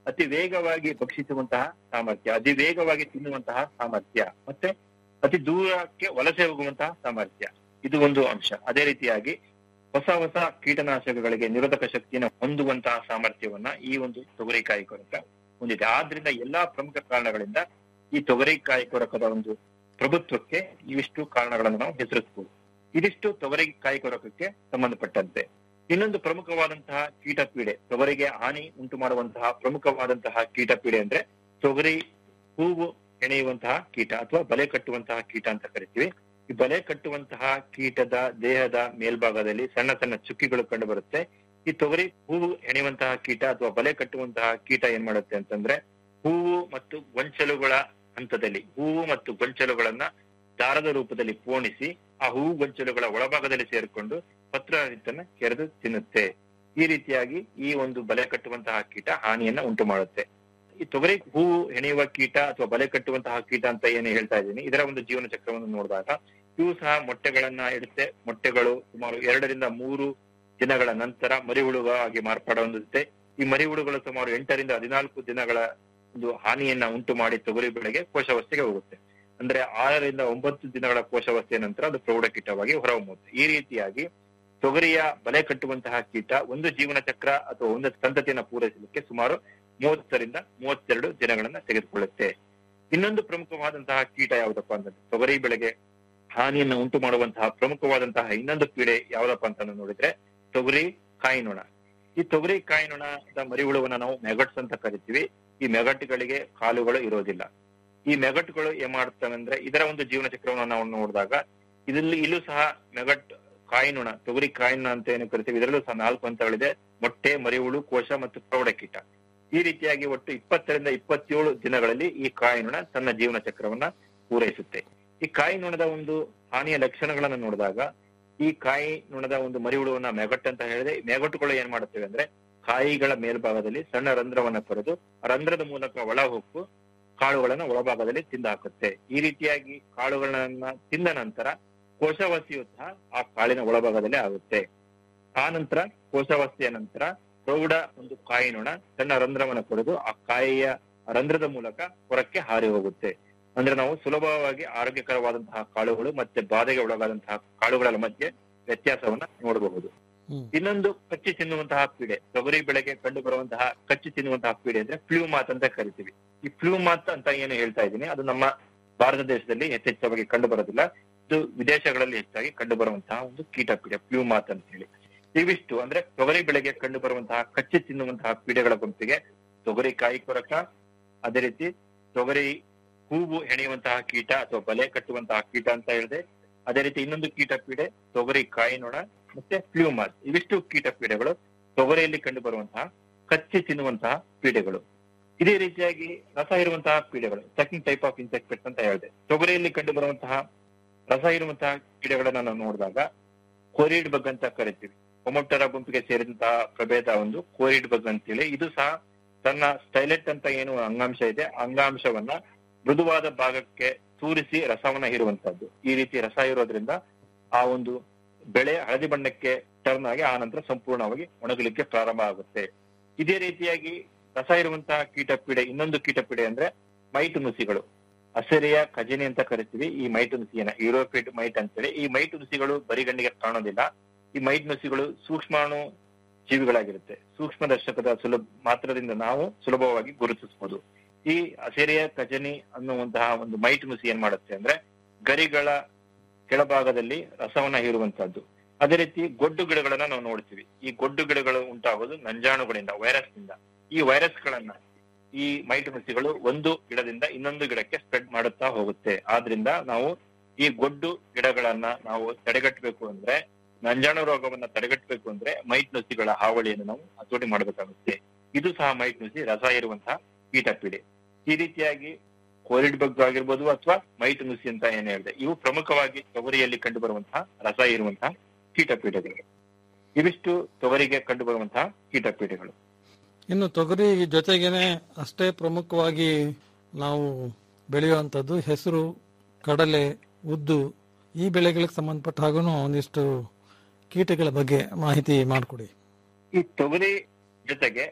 S15: ಅತಿ ವೇಗವಾಗಿ ಭಕ್ಷಿಸುವಂತಹ ಸಾಮರ್ಥ್ಯ ಅತಿ ವೇಗವಾಗಿ ತಿನ್ನುವಂತಹ ಸಾಮರ್ಥ್ಯ ಮತ್ತೆ ಅತಿ ದೂರಕ್ಕೆ ವಲಸೆ ಹೋಗುವಂತಹ ಸಾಮರ್ಥ್ಯ ಇದು ಒಂದು ಅಂಶ ಅದೇ ರೀತಿಯಾಗಿ ಹೊಸ ಹೊಸ ಕೀಟನಾಶಕಗಳಿಗೆ ನಿರೋಧಕ ಶಕ್ತಿಯನ್ನು ಹೊಂದುವಂತಹ ಸಾಮರ್ಥ್ಯವನ್ನ ಈ ಒಂದು ತೊಗರಿಕಾಯಿ ಕೊರಕ ಹೊಂದಿದೆ ಆದ್ರಿಂದ ಎಲ್ಲಾ ಪ್ರಮುಖ ಕಾರಣಗಳಿಂದ ಈ ತೊಗರಿಕಾಯಿ ಕೊರಕದ ಒಂದು ಪ್ರಭುತ್ವಕ್ಕೆ ಇವಿಷ್ಟು ಕಾರಣಗಳನ್ನು ನಾವು ಹೆಸರಿಸಬಹುದು ಇದಿಷ್ಟು ತೊಗರಿಕಾಯಿ ಕೊರಕಕ್ಕೆ ಸಂಬಂಧಪಟ್ಟಂತೆ ಇನ್ನೊಂದು ಪ್ರಮುಖವಾದಂತಹ ಕೀಟ ಪೀಡೆ ತೊಗರಿಗೆ ಹಾನಿ ಉಂಟು ಮಾಡುವಂತಹ ಪ್ರಮುಖವಾದಂತಹ ಕೀಟ ಪೀಡೆ ಅಂದ್ರೆ ತೊಗರಿ ಹೂವು ಹೆಣೆಯುವಂತಹ ಕೀಟ ಅಥವಾ ಬಲೆ ಕಟ್ಟುವಂತಹ ಕೀಟ ಅಂತ ಕರಿತೀವಿ ಈ ಬಲೆ ಕಟ್ಟುವಂತಹ ಕೀಟದ ದೇಹದ ಮೇಲ್ಭಾಗದಲ್ಲಿ ಸಣ್ಣ ಸಣ್ಣ ಚುಕ್ಕಿಗಳು ಕಂಡು ಬರುತ್ತೆ ಈ ತೊಗರಿ ಹೂವು ಹೆಣೆಯುವಂತಹ ಕೀಟ ಅಥವಾ ಬಲೆ ಕಟ್ಟುವಂತಹ ಕೀಟ ಏನ್ ಮಾಡುತ್ತೆ ಅಂತಂದ್ರೆ ಹೂವು ಮತ್ತು ಗೊಂಚಲುಗಳ ಹಂತದಲ್ಲಿ ಹೂವು ಮತ್ತು ಗೊಂಚಲುಗಳನ್ನ ದಾರದ ರೂಪದಲ್ಲಿ ಪೋಣಿಸಿ ಆ ಹೂವು ಗೊಂಚಲುಗಳ ಒಳಭಾಗದಲ್ಲಿ ಸೇರಿಕೊಂಡು ಪತ್ರಹರಿತನ್ನ ಕೆರೆದು ತಿನ್ನುತ್ತೆ ಈ ರೀತಿಯಾಗಿ ಈ ಒಂದು ಬಲೆ ಕಟ್ಟುವಂತಹ ಕೀಟ ಹಾನಿಯನ್ನ ಉಂಟು ಮಾಡುತ್ತೆ ಈ ತೊಗರಿ ಹೂವು ಹೆಣೆಯುವ ಕೀಟ ಅಥವಾ ಬಲೆ ಕಟ್ಟುವಂತಹ ಕೀಟ ಅಂತ ಏನು ಹೇಳ್ತಾ ಇದ್ದೀನಿ ಇದರ ಒಂದು ಜೀವನ ಚಕ್ರವನ್ನು ನೋಡಿದಾಗ ಇವು ಸಹ ಮೊಟ್ಟೆಗಳನ್ನ ಇಡುತ್ತೆ ಮೊಟ್ಟೆಗಳು ಸುಮಾರು ಎರಡರಿಂದ ಮೂರು ದಿನಗಳ ನಂತರ ಮರಿಹುಳುವಾಗಿ ಮಾರ್ಪಾಡ ಹೊಂದುತ್ತೆ ಈ ಮರಿಹುಳುಗಳು ಸುಮಾರು ಎಂಟರಿಂದ ಹದಿನಾಲ್ಕು ದಿನಗಳ ಒಂದು ಹಾನಿಯನ್ನ ಉಂಟು ಮಾಡಿ ತೊಗರಿ ಬೆಳೆಗೆ ಕೋಶಾವಸ್ಥೆಗೆ ಹೋಗುತ್ತೆ ಅಂದ್ರೆ ಆರರಿಂದ ಒಂಬತ್ತು ದಿನಗಳ ಕೋಶಾವಸ್ಥೆಯ ನಂತರ ಅದು ಪ್ರೌಢಕೀಟವಾಗಿ ಹೊರಹೊಮ್ಮುತ್ತೆ ಈ ರೀತಿಯಾಗಿ ತೊಗರಿಯ ಬಲೆ ಕಟ್ಟುವಂತಹ ಕೀಟ ಒಂದು ಜೀವನ ಚಕ್ರ ಅಥವಾ ಒಂದು ಸಂತತಿಯನ್ನ ಪೂರೈಸಲಿಕ್ಕೆ ಸುಮಾರು ಮೂವತ್ತರಿಂದ ಮೂವತ್ತೆರಡು ದಿನಗಳನ್ನ ತೆಗೆದುಕೊಳ್ಳುತ್ತೆ ಇನ್ನೊಂದು ಪ್ರಮುಖವಾದಂತಹ ಕೀಟ ಯಾವುದಪ್ಪ ಅಂತಂದ್ರೆ ತೊಗರಿ ಬೆಳೆಗೆ ಹಾನಿಯನ್ನ ಉಂಟು ಮಾಡುವಂತಹ ಪ್ರಮುಖವಾದಂತಹ ಇನ್ನೊಂದು ಪೀಡೆ ಯಾವ್ದಪ್ಪ ಅಂತ ನೋಡಿದ್ರೆ ತೊಗರಿ ಕಾಯಿನೊಣ ಈ ತೊಗರಿ ಕಾಯಿನೊಣದ ಮರಿಹುಳುವನ್ನ ನಾವು ಮೆಗಟ್ಸ್ ಅಂತ ಕರಿತೀವಿ ಈ ಮೆಗಟ್ಗಳಿಗೆ ಕಾಲುಗಳು ಇರೋದಿಲ್ಲ ಈ ಮೆಗಟ್ಗಳು ಏನ್ ಮಾಡ್ತವೆ ಅಂದ್ರೆ ಇದರ ಒಂದು ಜೀವನ ಚಕ್ರವನ್ನು ನಾವು ನೋಡಿದಾಗ ಇದರಲ್ಲಿ ಇಲ್ಲೂ ಸಹ ಮೆಗಟ್ ಕಾಯಿನೊಣ ತೊಗರಿ ಕಾಯಿನೊಣ ಅಂತ ಏನು ಕರಿತೀವಿ ಇದರಲ್ಲೂ ಸಹ ನಾಲ್ಕು ಹಂತಗಳಿದೆ ಮೊಟ್ಟೆ ಮರಿಹುಳು ಕೋಶ ಮತ್ತು ಪ್ರೌಢಕೀಟ ಈ ರೀತಿಯಾಗಿ ಒಟ್ಟು ಇಪ್ಪತ್ತರಿಂದ ಇಪ್ಪತ್ತೇಳು ದಿನಗಳಲ್ಲಿ ಈ ಕಾಯಿನೊಣ ತನ್ನ ಜೀವನ ಚಕ್ರವನ್ನ ಪೂರೈಸುತ್ತೆ ಈ ಕಾಯಿನೊಣದ ಒಂದು ಹಾನಿಯ ಲಕ್ಷಣಗಳನ್ನ ನೋಡಿದಾಗ ಈ ಕಾಯಿ ನೊಣದ ಒಂದು ಮರಿಹುಳುವನ್ನ ಮೆಗಟ್ ಅಂತ ಹೇಳಿದೆ ಈ ಮೆಗಟುಗಳು ಏನ್ ಮಾಡುತ್ತವೆ ಅಂದ್ರೆ ಕಾಯಿಗಳ ಮೇಲ್ಭಾಗದಲ್ಲಿ ಸಣ್ಣ ರಂಧ್ರವನ್ನ ಕೊರೆದು ಆ ರಂಧ್ರದ ಮೂಲಕ ಒಳ ಹೊಕ್ಕು ಕಾಳುಗಳನ್ನ ಒಳಭಾಗದಲ್ಲಿ ತಿಂದು ಹಾಕುತ್ತೆ ಈ ರೀತಿಯಾಗಿ ಕಾಳುಗಳನ್ನ ತಿಂದ ನಂತರ ಕೋಶಾವಸ್ಥೆಯು ಸಹ ಆ ಕಾಳಿನ ಒಳಭಾಗದಲ್ಲಿ ಆಗುತ್ತೆ ಆ ನಂತರ ಕೋಶಾವಸ್ಥೆಯ ನಂತರ ಪ್ರೌಢ ಒಂದು ಕಾಯಿನೊಣ ಸಣ್ಣ ರಂಧ್ರವನ್ನ ಕೊರೆದು ಆ ಕಾಯಿಯ ರಂಧ್ರದ ಮೂಲಕ ಹೊರಕ್ಕೆ ಹಾರಿ ಹೋಗುತ್ತೆ ಅಂದ್ರೆ ನಾವು ಸುಲಭವಾಗಿ ಆರೋಗ್ಯಕರವಾದಂತಹ ಕಾಳುಗಳು ಮತ್ತೆ ಬಾಧೆಗೆ ಒಳಗಾದಂತಹ ಕಾಳುಗಳ ಮಧ್ಯೆ ವ್ಯತ್ಯಾಸವನ್ನ ನೋಡಬಹುದು ಇನ್ನೊಂದು ಕಚ್ಚಿ ತಿನ್ನುವಂತಹ ಪೀಡೆ ತೊಗರಿ ಬೆಳೆಗೆ ಕಂಡು ಬರುವಂತಹ ಕಚ್ಚಿ ತಿನ್ನುವಂತಹ ಪೀಡೆ ಅಂದ್ರೆ ಫ್ಲೂಮಾತ್ ಅಂತ ಕರಿತೀವಿ ಈ ಫ್ಲೂಮಾತ್ ಅಂತ ಏನು ಹೇಳ್ತಾ ಇದ್ದೀನಿ ಅದು ನಮ್ಮ ಭಾರತ ದೇಶದಲ್ಲಿ ಯಥೇಚ್ಛವಾಗಿ ಕಂಡು ಬರೋದಿಲ್ಲ ಇದು ವಿದೇಶಗಳಲ್ಲಿ ಹೆಚ್ಚಾಗಿ ಕಂಡು ಬರುವಂತಹ ಒಂದು ಕೀಟ ಪೀಡೆ ಫ್ಲೂಮಾತ್ ಅಂತ ಹೇಳಿ ಇವಿಷ್ಟು ಅಂದ್ರೆ ತೊಗರಿ ಬೆಳೆಗೆ ಕಂಡು ಬರುವಂತಹ ಕಚ್ಚಿ ತಿನ್ನುವಂತಹ ಪೀಡೆಗಳ ಗುಂಪಿಗೆ ತೊಗರಿ ಕಾಯಿ ಕೊರಕ ಅದೇ ರೀತಿ ತೊಗರಿ ಹೂವು ಹೆಣೆಯುವಂತಹ ಕೀಟ ಅಥವಾ ಬಲೆ ಕಟ್ಟುವಂತಹ ಕೀಟ ಅಂತ ಹೇಳಿದೆ ಅದೇ ರೀತಿ ಇನ್ನೊಂದು ಕೀಟ ಪೀಡೆ ತೊಗರಿ ಕಾಯಿನೊಣ ಮತ್ತೆ ಫ್ಲೂಮಾಸ್ ಇವಿಷ್ಟು ಕೀಟ ಪೀಡೆಗಳು ತೊಗರಿಯಲ್ಲಿ ಕಂಡು ಬರುವಂತಹ ಕಚ್ಚಿ ತಿನ್ನುವಂತಹ ಪೀಡೆಗಳು ಇದೇ ರೀತಿಯಾಗಿ ರಸ ಇರುವಂತಹ ಪೀಡೆಗಳು ಸೆಕೆಂಡ್ ಟೈಪ್ ಆಫ್ ಇನ್ಸೆಕ್ಟ್ ಅಂತ ಹೇಳಿದೆ ತೊಗರಿಯಲ್ಲಿ ಕಂಡು ಬರುವಂತಹ ರಸ ಇರುವಂತಹ ಕೀಡೆಗಳನ್ನ ನಾವು ನೋಡಿದಾಗ ಕೋರಿಡ್ ಬಗ್ ಅಂತ ಕರಿತೀವಿ ಕೊಮೊಪ್ಟರ ಗುಂಪಿಗೆ ಸೇರಿದಂತಹ ಪ್ರಭೇದ ಒಂದು ಕೋರಿಡ್ ಬಗ್ ಅಂತೇಳಿ ಇದು ಸಹ ತನ್ನ ಸ್ಟೈಲೆಟ್ ಅಂತ ಏನು ಅಂಗಾಂಶ ಇದೆ ಅಂಗಾಂಶವನ್ನ ಮೃದುವಾದ ಭಾಗಕ್ಕೆ ತೂರಿಸಿ ರಸವನ್ನ ಹೀರುವಂತದ್ದು ಈ ರೀತಿ ರಸ ಇರೋದ್ರಿಂದ ಆ ಒಂದು ಬೆಳೆ ಹಳದಿ ಬಣ್ಣಕ್ಕೆ ಟರ್ನ್ ಆಗಿ ಆ ನಂತರ ಸಂಪೂರ್ಣವಾಗಿ ಒಣಗಲಿಕ್ಕೆ ಪ್ರಾರಂಭ ಆಗುತ್ತೆ ಇದೇ ರೀತಿಯಾಗಿ ರಸ ಇರುವಂತಹ ಕೀಟಪೀಡೆ ಇನ್ನೊಂದು ಕೀಟಪೀಡೆ ಅಂದ್ರೆ ಮೈಟು ನುಸಿಗಳು ಅಸೆರಿಯ ಖಜನಿ ಅಂತ ಕರಿತೀವಿ ಈ ಮೈಟು ನುಸಿಯನ್ನ ಯುರೋಪಿಡ್ ಮೈಟ್ ಅಂತೇಳಿ ಈ ಮೈಟು ನುಸಿಗಳು ಬರಿಗಣ್ಣಿಗೆ ಕಾಣೋದಿಲ್ಲ ಈ ಮೈಟ್ ನುಸಿಗಳು ಸೂಕ್ಷ್ಮಾಣು ಜೀವಿಗಳಾಗಿರುತ್ತೆ ಸೂಕ್ಷ್ಮ ದರ್ಶಕದ ಸುಲಭ ಮಾತ್ರದಿಂದ ನಾವು ಸುಲಭವಾಗಿ ಗುರುತಿಸಬಹುದು ಈ ಅಸೆರಿಯ ಖಜನಿ ಅನ್ನುವಂತಹ ಒಂದು ಮೈಟ್ ನುಸಿ ಏನ್ ಮಾಡುತ್ತೆ ಅಂದ್ರೆ ಗರಿಗಳ ಕೆಳಭಾಗದಲ್ಲಿ ರಸವನ್ನ ಹೀರುವಂತಹದ್ದು ಅದೇ ರೀತಿ ಗೊಡ್ಡು ಗಿಡಗಳನ್ನ ನಾವು ನೋಡ್ತೀವಿ ಈ ಗೊಡ್ಡು ಗಿಡಗಳು ಉಂಟಾಗೋದು ನಂಜಾಣುಗಳಿಂದ ವೈರಸ್ ನಿಂದ ಈ ವೈರಸ್ ಗಳನ್ನ ಈ ಮೈಟ್ ನುಸಿಗಳು ಒಂದು ಗಿಡದಿಂದ ಇನ್ನೊಂದು ಗಿಡಕ್ಕೆ ಸ್ಪ್ರೆಡ್ ಮಾಡುತ್ತಾ ಹೋಗುತ್ತೆ ಆದ್ರಿಂದ ನಾವು ಈ ಗೊಡ್ಡು ಗಿಡಗಳನ್ನ ನಾವು ತಡೆಗಟ್ಟಬೇಕು ಅಂದ್ರೆ ನಂಜಾಣು ರೋಗವನ್ನ ತಡೆಗಟ್ಟಬೇಕು ಅಂದ್ರೆ ಮೈಟ್ ನುಸಿಗಳ ಹಾವಳಿಯನ್ನು ನಾವು ಹತೋಟಿ ಮಾಡಬೇಕಾಗುತ್ತೆ ಇದು ಸಹ ಮೈಟ್ ನುಸಿ ರಸ ಇರುವಂತಹ ಕೀಟ ಪೀಡೆ ಈ ರೀತಿಯಾಗಿ ಕೋರಿಡ್ ಬಗ್ ಆಗಿರ್ಬೋದು ಅಥವಾ ಮೈಟ್ ನುಸಿ ಅಂತ ಏನ್ ಹೇಳಿದೆ ಇವು ಪ್ರಮುಖವಾಗಿ ತೊಗರಿಯಲ್ಲಿ ಕಂಡು ಬರುವಂತಹ ರಸ ಇರುವಂತಹ ಕೀಟಪೀಡೆಗಳು ಇವಿಷ್ಟು ತೊಗರಿಗೆ ಕಂಡು ಬರುವಂತಹ ಕೀಟಪೀಡೆಗಳು
S14: ಇನ್ನು ತೊಗರಿ ಜೊತೆಗೇನೆ ಅಷ್ಟೇ ಪ್ರಮುಖವಾಗಿ ನಾವು ಬೆಳೆಯುವಂಥದ್ದು ಹೆಸರು ಕಡಲೆ ಉದ್ದು ಈ ಬೆಳೆಗಳಿಗೆ ಸಂಬಂಧಪಟ್ಟ ಹಾಗೂ ಒಂದಿಷ್ಟು ಕೀಟಗಳ ಬಗ್ಗೆ ಮಾಹಿತಿ ಮಾಡಿಕೊಡಿ
S15: ಈ ತೊಗರಿ ಜೊತೆಗೆ